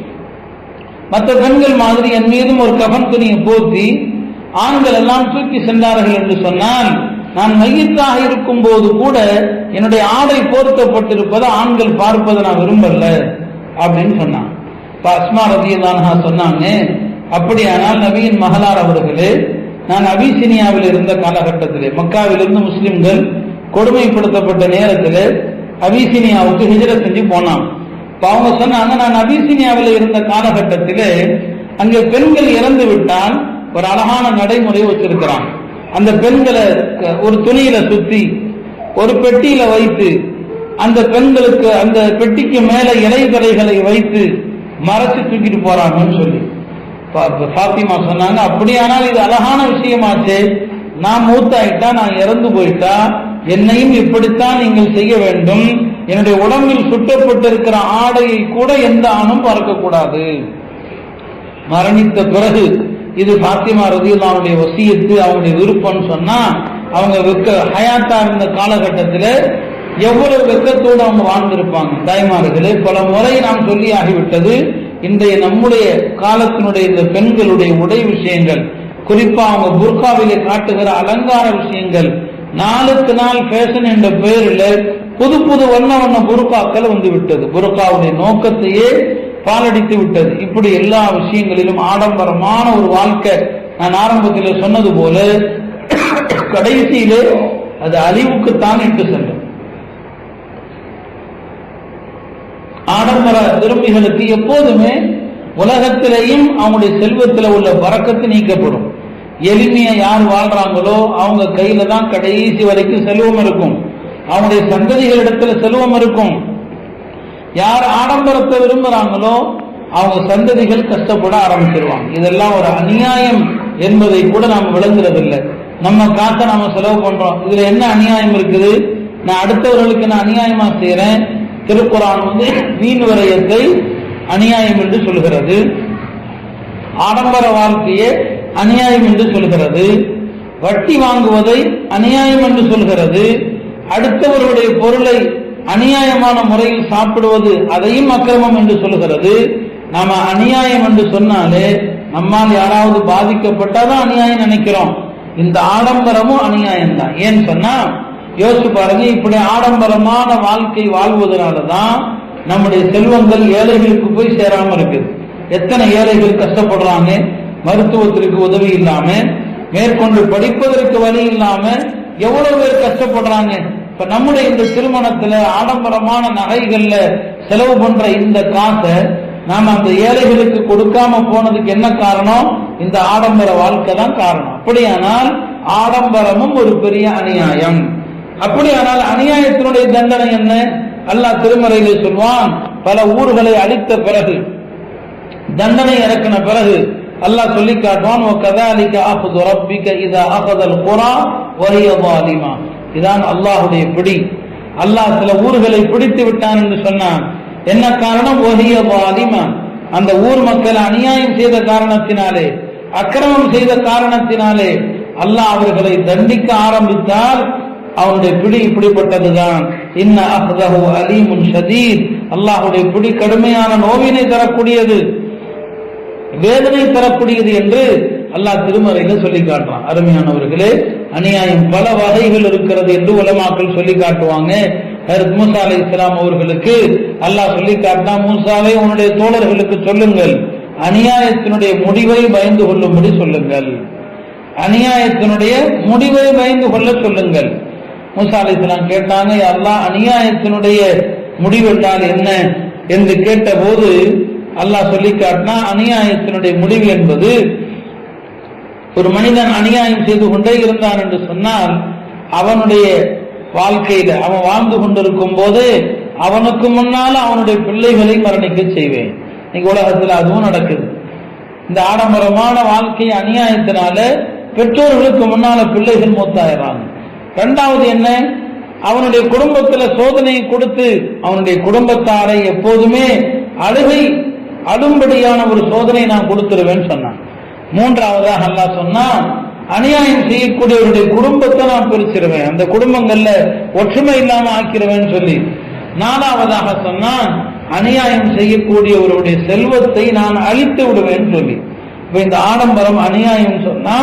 மற்ற பெண்கள் மாதிரி என் மீதும் ஒரு கபன் துணியை போத்தி ஆண்கள் எல்லாம் தூக்கி சென்றார்கள் என்று சொன்னால் நான் மையத்தாக இருக்கும் போது கூட என்னுடைய ஆடை போர்த்தப்பட்டிருப்பதை ஆண்கள் பார்ப்பதை நான் விரும்பல அப்படின்னு சொன்னான் இப்ப அஸ்மா ரதியல்லான்ஹா சொன்னாங்க அப்படியானால் நபியின் மகளார் அவர்களே நான் அபிசினியாவில் இருந்த காலகட்டத்திலே மக்காவிலிருந்து முஸ்லிம்கள் கொடுமைப்படுத்தப்பட்ட நேரத்தில் அபிசினியாவுக்கு ஹிஜரத் செஞ்சு போனான் இப்ப அவங்க சொன்னாங்க நான் அபிசினியாவில் இருந்த காலகட்டத்திலே அங்கே பெண்கள் இறந்து விட்டால் ஒரு அழகான நடைமுறை வச்சிருக்கிறான் அந்த பெண்களை க- ஒரு துணியில சுத்தி ஒரு பெட்டியில வைத்து அந்த பெண்களுக்கு அந்த பெட்டிக்கு மேல இலைதலைகளை வைத்து மறைச்சு தூக்கிட்டு போறாங்கன்னு சொல்லி பா- பா- பாத்திமா சொன்னாங்க அப்படியானால் இது அழகான விஷயமாச்சே நான் மூத்தாயிட்டா நான் இறந்து போயிட்டா என்னையும் இப்படித்தான் நீங்கள் செய்ய வேண்டும் என்னுடைய உடம்பில் சுட்டப்பட்டிருக்கிற ஆடையை கூட எந்த ஆணும் பார்க்கக்கூடாது மரணித்த பிறகு இது பாத்திமா ரதியுல்லாவுடைய வசியத்து அவங்களுடைய விருப்பம்னு சொன்னா அவங்க வெக்க ஹயாத்தா இருந்த காலகட்டத்தில் எவ்வளவு வெக்கத்தோடு அவங்க வாழ்ந்திருப்பாங்க தாய்மார்களே பல முறை நாம் சொல்லி ஆகிவிட்டது இன்றைய நம்முடைய காலத்தினுடைய இந்த பெண்களுடைய உடை விஷயங்கள் குறிப்பா அவங்க புர்காவிலே காட்டுகிற அலங்கார விஷயங்கள் நாளுக்கு நாள் ஃபேஷன் என்ற பெயரில் புது புது வண்ண வண்ண புருக்காக்கள் வந்து விட்டது புருக்காவுடைய நோக்கத்தையே பாலடித்து விட்டது இப்படி எல்லா விஷயங்களிலும் ஆடம்பரமான ஒரு வாழ்க்கை நான் ஆரம்பத்தில் சொன்னது போல கடைசியிலே அது அழிவுக்குத்தான் இட்டு செல்லும் ஆடம்பர விரும்பிகளுக்கு எப்போதுமே உலகத்திலேயும் அவங்களுடைய செல்வத்தில் உள்ள வரக்கத்து நீக்கப்படும் எளிமையா யார் வாழ்றாங்களோ அவங்க கையில தான் கடைசி வரைக்கும் செல்வம் இருக்கும் அவங்களுடைய சந்ததிகளிடத்துல செல்வம் இருக்கும் யார் ஆடம்பரத்தை விரும்புறாங்களோ அவங்க சந்ததிகள் கஷ்டப்பட ஆரம்பிச்சிருவாங்க இதெல்லாம் ஒரு அநியாயம் என்பதை கூட நாம் விளங்குறதில்லை நம்ம காசை நாம செலவு பண்றோம் இதுல என்ன அநியாயம் இருக்குது நான் அடுத்தவர்களுக்கு நான் அநியாயமா செய்யறேன் திருக்குறான் வந்து வீண் விரயத்தை அநியாயம் என்று சொல்கிறது ஆடம்பர வாழ்க்கையே அநியாயம் என்று சொல்கிறது வட்டி வாங்குவதை அநியாயம் என்று சொல்கிறது அடுத்தவர்களுடைய பொருளை அநியாயமான முறையில் சாப்பிடுவது அதையும் அக்கிரமம் என்று சொல்கிறது நாம அநியாயம் என்று சொன்னாலே நம்மால் யாராவது பாதிக்கப்பட்டாதான் அநியாயம் நினைக்கிறோம் இந்த ஆடம்பரமும் அநியாயம் தான் ஏன்னு சொன்னா யோசிச்சு பாருங்க இப்படி ஆடம்பரமான வாழ்க்கை வாழ்வதனால தான் நம்முடைய செல்வங்கள் ஏழைகளுக்கு போய் சேராம இருக்குது எத்தனை ஏழைகள் கஷ்டப்படுறாங்க மருத்துவத்திற்கு உதவி இல்லாம மேற்கொண்டு படிப்பதற்கு வழி இல்லாம எவ்வளவு பேர் கஷ்டப்படுறாங்க இப்ப நம்முடைய இந்த திருமணத்துல ஆடம்பரமான நகைகள்ல செலவு பண்ற இந்த காசை நாம அந்த ஏழைகளுக்கு கொடுக்காம போனதுக்கு என்ன காரணம் இந்த ஆடம்பர வாழ்க்கை தான் காரணம் அப்படியானால் ஆடம்பரமும் ஒரு பெரிய அநியாயம் அப்படியானால் அநியாயத்தினுடைய தண்டனை என்ன அல்லாஹ் திருமறையிலே சொல்வான் பல ஊர்களை அழித்த பிறகு தண்டனை இறக்கின பிறகு அல்லாஹ் சொல்லி காட்டுவான் "வ கதாலிக அஹ்து ரப்பிக இதா அஹதல் குரா வஹிய ظالما இதான் அல்லாஹ்வுடைய பிடி அல்லாஹ் சில ஊர்களை பிடித்து விட்டான் என்று சொன்னான் என்ன காரணம் வஹிய ظالما அந்த ஊர் மக்கள் அநியாயம் செய்த காரணத்தினாலே அக்கிரமம் செய்த காரணத்தினாலே அல்லாஹ் அவர்களை தண்டிக்க ஆரம்பித்தால் அவனுடைய பிடி இப்படிப்பட்டதுதான் இன்ன அஹ்தஹு அலீமுன் ஷதீத் அல்லாஹ்வுடைய பிடி கடுமையான நோவினை தரக்கூடியது வேதனை தரக்கூடியது என்று அல்லாஹ் திருமறையில சொல்லி காட்டுறான் அருமையானவர்களே அநியாயம் பல வகைகள் இருக்கிறது என்று உலமாக்கள் சொல்லி காட்டுவாங்க ஹரத் மூசா அலை இஸ்லாம் அவர்களுக்கு அல்லாஹ் சொல்லி காட்டினா மூசாவை உன்னுடைய தோழர்களுக்கு சொல்லுங்கள் அநியாயத்தினுடைய முடிவை பயந்து கொள்ளும்படி சொல்லுங்கள் அநியாயத்தினுடைய முடிவை பயந்து கொள்ள சொல்லுங்கள் மூசா அலை இஸ்லாம் கேட்டாங்க அல்லாஹ் அநியாயத்தினுடைய முடிவு என்றால் என்ன என்று கேட்டபோது அல்லாஹ் சொல்லி காட்டினா அநியாயத்தினுடைய முடிவு என்பது ஒரு மனிதன் அநியாயம் செய்து கொண்டே இருந்தான் என்று சொன்னால் அவனுடைய வாழ்க்கையில அவன் வாழ்ந்து கொண்டிருக்கும் போது அவனுக்கு முன்னால அவனுடைய பிள்ளைகளை மரணிக்க செய்வேன் இன்னைக்கு உலகத்துல அதுவும் நடக்குது இந்த ஆடம்பரமான வாழ்க்கை அநியாயத்தினால பெற்றோர்களுக்கு முன்னால பிள்ளைகள் மூத்தாயிடுறாங்க ரெண்டாவது என்ன அவனுடைய குடும்பத்துல சோதனையை கொடுத்து அவனுடைய குடும்பத்தாரை எப்போதுமே அழுகை அடும்படியான ஒரு சோதனை நான் கொடுத்துருவேன்னு சொன்னான் மூன்றாவதாக அல்லாஹ் சொன்னா அநியாயம் செய்யக்கூடியவருடைய குடும்பத்தை நான் பிரிச்சிருவேன் அந்த குடும்பங்கள்ல ஒற்றுமை இல்லாம ஆக்கிருவேன்னு சொல்லி நாலாவதாக சொன்னான் அநியாயம் செய்யக்கூடியவருடைய செல்வத்தை நான் அழித்து விடுவேன்னு சொல்லி இப்ப இந்த ஆடம்பரம் அநியாயம் சொன்னா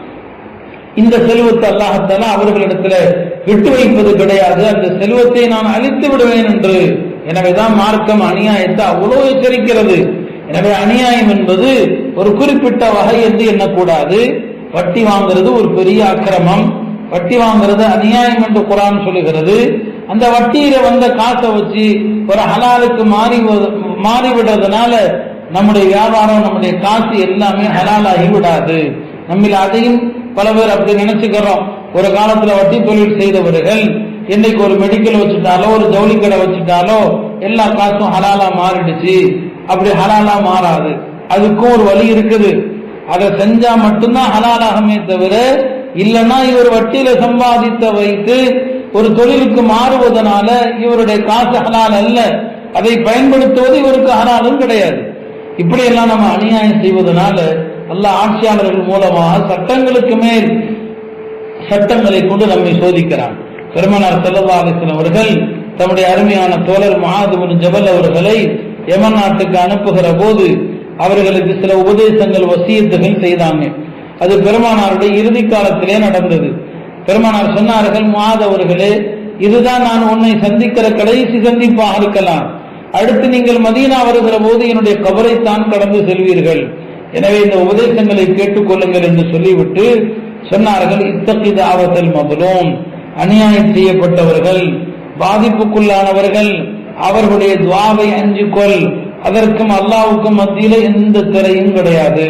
இந்த செல்வத்தை அல்லாஹத்தால அவர்களிடத்துல விட்டு வைப்பது கிடையாது அந்த செல்வத்தை நான் அழித்து விடுவேன் என்று எனவேதான் மார்க்கம் அநியாயத்தை அவ்வளவு எச்சரிக்கிறது எனவே அநியாயம் என்பது ஒரு குறிப்பிட்ட வகை என்று எண்ணக்கூடாது வட்டி வாங்குறது ஒரு பெரிய அக்கிரமம் வட்டி வாங்குறது அநியாயம் என்று குரான் சொல்லுகிறது அந்த வட்டியில வந்த காசை வச்சு ஒரு ஹலாலுக்கு மாறி மாறிவிடுறதுனால நம்முடைய வியாபாரம் நம்முடைய காசு எல்லாமே ஹலாலாகி விடாது நம்மில் அதையும் பல பேர் அப்படி நினைச்சுக்கிறோம் ஒரு காலத்துல வட்டி தொழில் செய்தவர்கள் இன்னைக்கு ஒரு மெடிக்கல் வச்சுட்டாலோ ஒரு ஜவுளி கடை வச்சுட்டாலோ எல்லா காசும் ஹலாலா மாறிடுச்சு அப்படி ஹலாலா மாறாது அதுக்கும் ஒரு வழி இருக்குது அதை செஞ்சா மட்டும்தான் ஹலாலாகமே தவிர இல்லைன்னா இவர் வட்டியில சம்பாதித்த வைத்து ஒரு தொழிலுக்கு மாறுவதனால இவருடைய காசு ஹலால் அல்ல அதை பயன்படுத்துவது இவருக்கு ஹலாலும் கிடையாது இப்படியெல்லாம் நம்ம அநியாயம் செய்வதனால அல்ல ஆட்சியாளர்கள் மூலமாக சட்டங்களுக்கு மேல் சட்டங்களை கொண்டு நம்மை சோதிக்கிறான் பெருமனார் செல்லல்லா அலிஸ்லாம் அவர்கள் தம்முடைய அருமையான தோழர் மகாதுமன் ஜபல் அவர்களை யமன் நாட்டுக்கு அனுப்புகிற போது அவர்களுக்கு சில உபதேசங்கள் வசியத்துகள் செய்தாங்க அது பெருமானாருடைய இறுதி காலத்திலே நடந்தது பெருமானார் சொன்னார்கள் மாத அவர்களே இதுதான் நான் உன்னை சந்திக்கிற கடைசி சந்திப்பாக இருக்கலாம் அடுத்து நீங்கள் மதீனா வருகிற போது என்னுடைய கபரைத்தான் கடந்து செல்வீர்கள் எனவே இந்த உபதேசங்களை கேட்டுக்கொள்ளுங்கள் என்று சொல்லிவிட்டு சொன்னார்கள் இத்தகைய ஆபத்தல் முதலும் அநியாயம் செய்யப்பட்டவர்கள் பாதிப்புக்குள்ளானவர்கள் அவர்களுடைய துவாவை அஞ்சு கொள் அதற்கும் அல்லாவுக்கும் மத்தியில எந்த திரையும் கிடையாது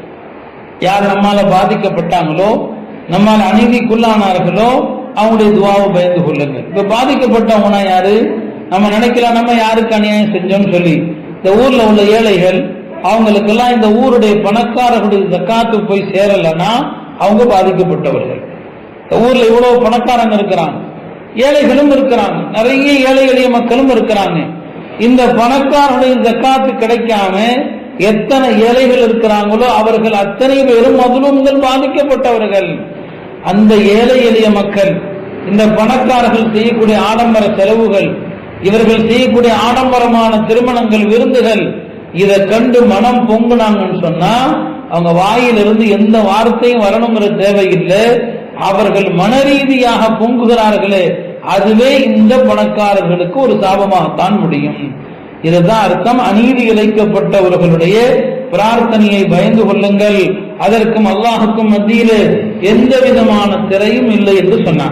யார் நம்மால பாதிக்கப்பட்டாங்களோ நம்மால் அநீதிக்குள்ளானார்களோ அவங்களுடைய துவாவை பயந்து கொள்ளுங்க இப்ப பாதிக்கப்பட்டவங்கன்னா யாரு நம்ம நினைக்கலாம் நம்ம யாருக்கு அநியாயம் செஞ்சோம்னு சொல்லி இந்த ஊர்ல உள்ள ஏழைகள் அவங்களுக்கெல்லாம் இந்த ஊருடைய பணக்காரர்களுடைய ஜக்காத்து போய் சேரலன்னா அவங்க பாதிக்கப்பட்டவர்கள் இந்த ஊர்ல இவ்வளவு பணக்காரங்க இருக்கிறாங்க ஏழைகளும் இருக்கிறாங்க நிறைய ஏழை எளிய மக்களும் இருக்கிறாங்க இந்த பணக்காரர்களுடைய ஜக்காத்து கிடைக்காம எத்தனை ஏழைகள் இருக்கிறாங்களோ அவர்கள் அத்தனை பேரும் மதுலூம்கள் பாதிக்கப்பட்டவர்கள் அந்த ஏழை எளிய மக்கள் இந்த பணக்காரர்கள் செய்யக்கூடிய ஆடம்பர செலவுகள் இவர்கள் செய்யக்கூடிய ஆடம்பரமான திருமணங்கள் விருந்துகள் இதை கண்டு மனம் பொங்குனாங்கன்னு சொன்னா அவங்க வாயிலிருந்து எந்த வார்த்தையும் வரணுங்கிற தேவையில்லை அவர்கள் மனரீதியாக பொங்குகிறார்களே அதுவே இந்த பணக்காரர்களுக்கு ஒரு சாபமாகத்தான் முடியும் இதுதான் அர்த்தம் அநீதி இழைக்கப்பட்டவர்களுடைய பிரார்த்தனையை பயந்து கொள்ளுங்கள் அதற்கும் அல்லாஹுக்கும் மத்தியிலே எந்த விதமான திரையும் இல்லை என்று சொன்னான்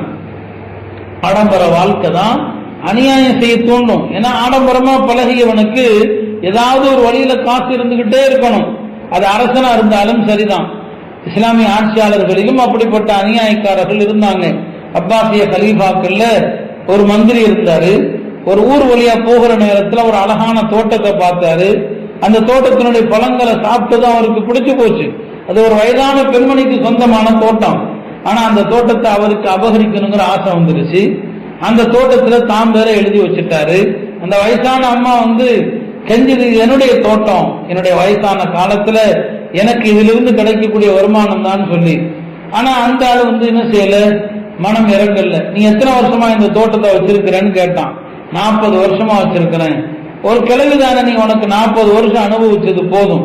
ஆடம்பர வாழ்க்கை தான் அநியாயம் செய்ய தூண்டும் ஏன்னா ஆடம்பரமா பழகியவனுக்கு ஏதாவது ஒரு வழியில காசு இருந்துகிட்டே இருக்கணும் அது அரசனா இருந்தாலும் சரிதான் இஸ்லாமிய ஆட்சியாளர்களிலும் அப்படிப்பட்ட அநியாயக்காரர்கள் இருந்தாங்க அப்பாசிய கலீஃபாக்கள்ல ஒரு மந்திரி இருந்தாரு ஒரு ஊர் வழியா போகிற நேரத்துல ஒரு அழகான தோட்டத்தை பார்த்தாரு அந்த தோட்டத்தினுடைய பழங்களை சாப்பிட்டதும் அவருக்கு பிடிச்சு போச்சு அது ஒரு வயதான பெண்மணிக்கு சொந்தமான தோட்டம் ஆனா அந்த தோட்டத்தை அவருக்கு அபகரிக்கணுங்கிற ஆசை வந்துருச்சு அந்த தோட்டத்துல தாம் வேற எழுதி வச்சுட்டாரு அந்த வயசான அம்மா வந்து கெஞ்சது "இது என்னுடைய தோட்டம் என்னுடைய வயசான காலத்துல எனக்கு இதிலிருந்து கிடைக்கக்கூடிய வருமானம் தான் சொல்லி ஆனா அந்த ஆளு வந்து என்ன செய்யல மனம் இறங்கல நீ எத்தனை வருஷமா இந்த தோட்டத்தை வச்சிருக்கிறேன்னு கேட்டான் நாற்பது வருஷமா வச்சிருக்கிறேன் ஒரு கிழவி தானே நீ உனக்கு நாற்பது வருஷம் அனுபவிச்சது போதும்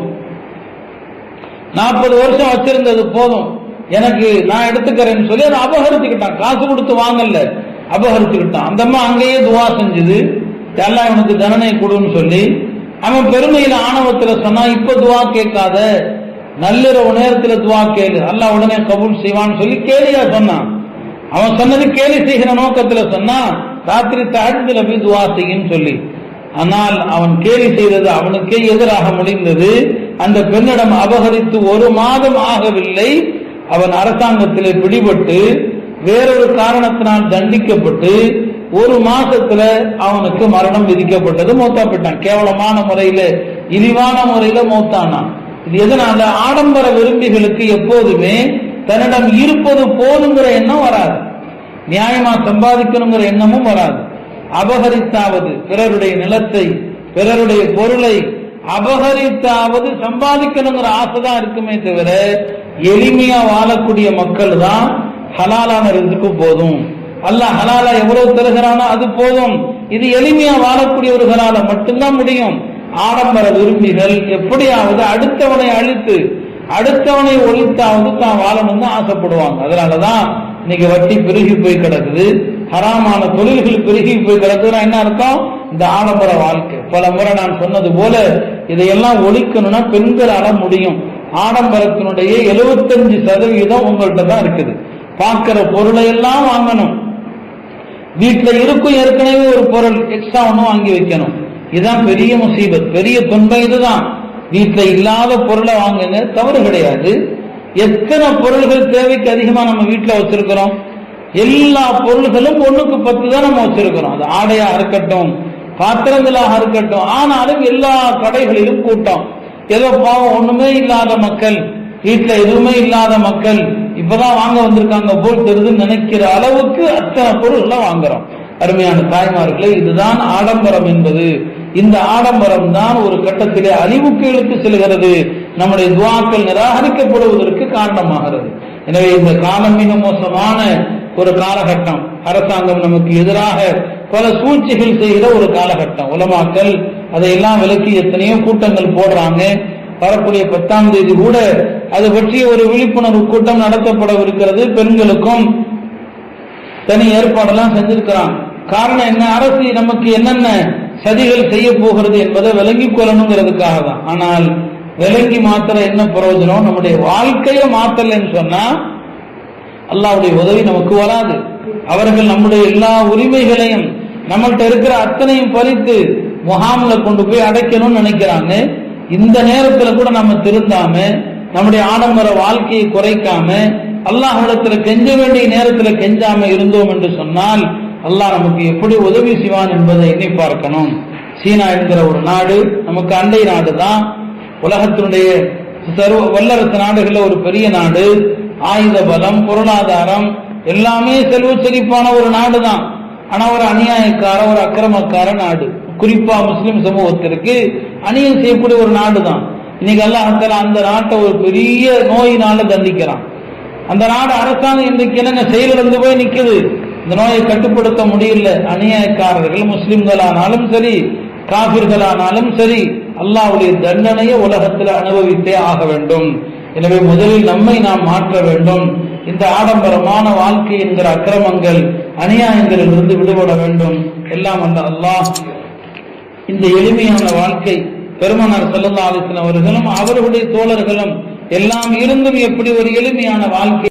நாற்பது வருஷம் வச்சிருந்தது போதும் எனக்கு நான் எடுத்துக்கிறேன்னு சொல்லி அதை அபகரிச்சுக்கிட்டான் காசு கொடுத்து வாங்கல அபகரிச்சுக்கிட்டான் அந்த அம்மா அங்கேயே துவா செஞ்சது எல்லாம் இவனுக்கு தண்டனை கொடுன்னு சொல்லி அவன் பெருமையில ஆணவத்துல சொன்னா இப்ப துவா கேட்காத நள்ளிரவு நேரத்துல துவா கேளு அல்லாஹ் உடனே கபூல் செய்வான்னு சொல்லி கேலியா சொன்னான் அவன் சொன்னது கேலி செய்கிற நோக்கத்துல சொன்னா ராத்திரி தாழ்ந்துல போய் துவா செய்யுன்னு சொல்லி ஆனால் அவன் கேலி செய்தது அவனுக்கே எதிராக முடிந்தது அந்த பெண்ணிடம் அபகரித்து ஒரு மாதம் ஆகவில்லை அவன் அரசாங்கத்திலே பிடிபட்டு வேறொரு காரணத்தினால் தண்டிக்கப்பட்டு ஒரு மாசத்துல அவனுக்கு மரணம் விதிக்கப்பட்டது மூத்தாப்பிட்டான் கேவலமான முறையில இழிவான முறையில மூத்தானான் இது எதனால ஆடம்பர விரும்பிகளுக்கு எப்போதுமே தன்னிடம் இருப்பது போதுங்கிற எண்ணம் வராது நியாயமா சம்பாதிக்கணுங்கிற எண்ணமும் வராது அபகரித்தாவது பிறருடைய நிலத்தை பிறருடைய பொருளை அபகரித்தாவது சம்பாதிக்கணுங்கிற ஆசைதான் இருக்குமே தவிர எளிமையா வாழக்கூடிய மக்கள் தான் ஹலாலான ரிசுக்கு போதும் அல்லாஹ் ஹலாலா எவ்வளவு தருகிறானோ அது போதும் இது எளிமையா வாழக்கூடியவர்களால மட்டும்தான் முடியும் ஆடம்பர விரும்பிகள் எப்படியாவது அடுத்தவனை அழித்து அடுத்தவனை ஒழித்தாவது தான் வாழணும்னு ஆசைப்படுவாங்க அதனாலதான் இன்னைக்கு வட்டி பெருகி போய் கிடக்குது ஹராமான தொழில்கள் பெருகி போய் கிடக்குதுன்னா என்ன அர்த்தம் இந்த ஆடம்பர வாழ்க்கை பல முறை நான் சொன்னது போல இதையெல்லாம் ஒழிக்கணும்னா பெண்களால முடியும் ஆடம்பரத்தினுடைய எழுபத்தஞ்சு சதவீதம் உங்கள்கிட்ட தான் இருக்குது பார்க்கிற பொருளை எல்லாம் வாங்கணும் வீட்டுல இருக்கும் ஏற்கனவே ஒரு பொருள் எக்ஸ்ட்ரா ஒன்றும் வாங்கி வைக்கணும் இதுதான் பெரிய முசீபத் பெரிய துன்பம் இதுதான் வீட்டுல இல்லாத பொருளை வாங்குங்க தவறு கிடையாது எத்தனை பொருள்கள் தேவைக்கு அதிகமா நம்ம வீட்டுல வச்சிருக்கிறோம் எல்லா பொருள்களும் ஒண்ணுக்கு பத்து தான் நம்ம வச்சிருக்கிறோம் அது ஆடையா இருக்கட்டும் பாத்திரங்களாக இருக்கட்டும் ஆனாலும் எல்லா கடைகளிலும் கூட்டம் ஏதோ பாவம் ஒண்ணுமே இல்லாத மக்கள் வீட்டுல எதுவுமே இல்லாத மக்கள் இப்பதான் வாங்க வந்திருக்காங்க போல் தெரிதுன்னு நினைக்கிற அளவுக்கு அத்தனை பொருள்களை வாங்குறோம் அருமையான தாய்மார்களே இதுதான் ஆடம்பரம் என்பது இந்த ஆடம்பரம் தான் ஒரு கட்டத்திலே அழிவுக்கு இழுத்து செல்கிறது நம்முடைய துவாக்கள் நிராகரிக்கப்படுவதற்கு காரணமாகிறது எனவே இந்த காலம் மிக மோசமான ஒரு காலகட்டம் அரசாங்கம் நமக்கு எதிராக பல சூழ்ச்சிகள் செய்கிற ஒரு காலகட்டம் உலமாக்கல் அதையெல்லாம் விலக்கி எத்தனையோ கூட்டங்கள் போடுறாங்க வரக்கூடிய பத்தாம் தேதி கூட அது பற்றிய ஒரு விழிப்புணர்வு கூட்டம் நடத்தப்படவிருக்கிறது பெண்களுக்கும் தனி ஏற்பாடெல்லாம் செஞ்சிருக்கிறான் காரணம் என்ன அரசு நமக்கு என்னென்ன சதிகள் செய்ய போகிறது என்பதை விளங்கி கொள்ளணுங்கிறதுக்காக தான் ஆனால் விளங்கி மாத்திர என்ன பிரயோஜனம் நம்முடைய வாழ்க்கையை மாத்தலன்னு சொன்னா அல்லாவுடைய உதவி நமக்கு வராது அவர்கள் நம்முடைய எல்லா உரிமைகளையும் நம்மள்ட்ட இருக்கிற அத்தனையும் பறித்து முகாம்ல கொண்டு போய் அடைக்கணும்னு நினைக்கிறாங்க இந்த நேரத்துல கூட நம்ம திருந்தாம நம்முடைய ஆடம்பர வாழ்க்கையை குறைக்காம அல்லாஹிடத்துல கெஞ்ச வேண்டிய நேரத்துல கெஞ்சாம இருந்தோம் என்று சொன்னால் அல்லாஹ் நமக்கு எப்படி உதவி செய்வான் என்பதை எண்ணி பார்க்கணும் சீனா என்கிற ஒரு நாடு நமக்கு அண்டை நாடு தான் உலகத்தினுடைய சர்வ வல்லரசு நாடுகள்ல ஒரு பெரிய நாடு ஆயுத பலம் பொருளாதாரம் எல்லாமே செல்வ செழிப்பான ஒரு நாடு தான் ஆனா ஒரு அநியாயக்கார ஒரு அக்கிரமக்கார நாடு குறிப்பா முஸ்லிம் சமூகத்திற்கு அநியம் செய்யக்கூடிய ஒரு நாடு தான் இன்னைக்கு அல்லாஹால அந்த நாட்டை ஒரு பெரிய நோயினால தண்டிக்கிறான் அந்த நாடு அரசாங்கம் இன்றைக்கு என்னங்க செயலிழந்து போய் நிக்குது இந்த நோயை கட்டுப்படுத்த முடியல அநியாயக்காரர்கள் முஸ்லிம்களானாலும் சரி காபிர்களானாலும் சரி அல்லாவுடைய தண்டனையை உலகத்தில் அனுபவித்தே ஆக வேண்டும் எனவே முதலில் நம்மை நாம் மாற்ற வேண்டும் இந்த ஆடம்பரமான வாழ்க்கை என்கிற அக்கிரமங்கள் அநியாயங்களில் இருந்து விடுபட வேண்டும் எல்லாம் அந்த அல்லாஹ் இந்த எளிமையான வாழ்க்கை பெருமனார் செல்லல்லா அலிஸ்லாம் அவர்களும் அவர்களுடைய தோழர்களும் எல்லாம் இருந்தும் எப்படி ஒரு எளிமையான வாழ்க்கை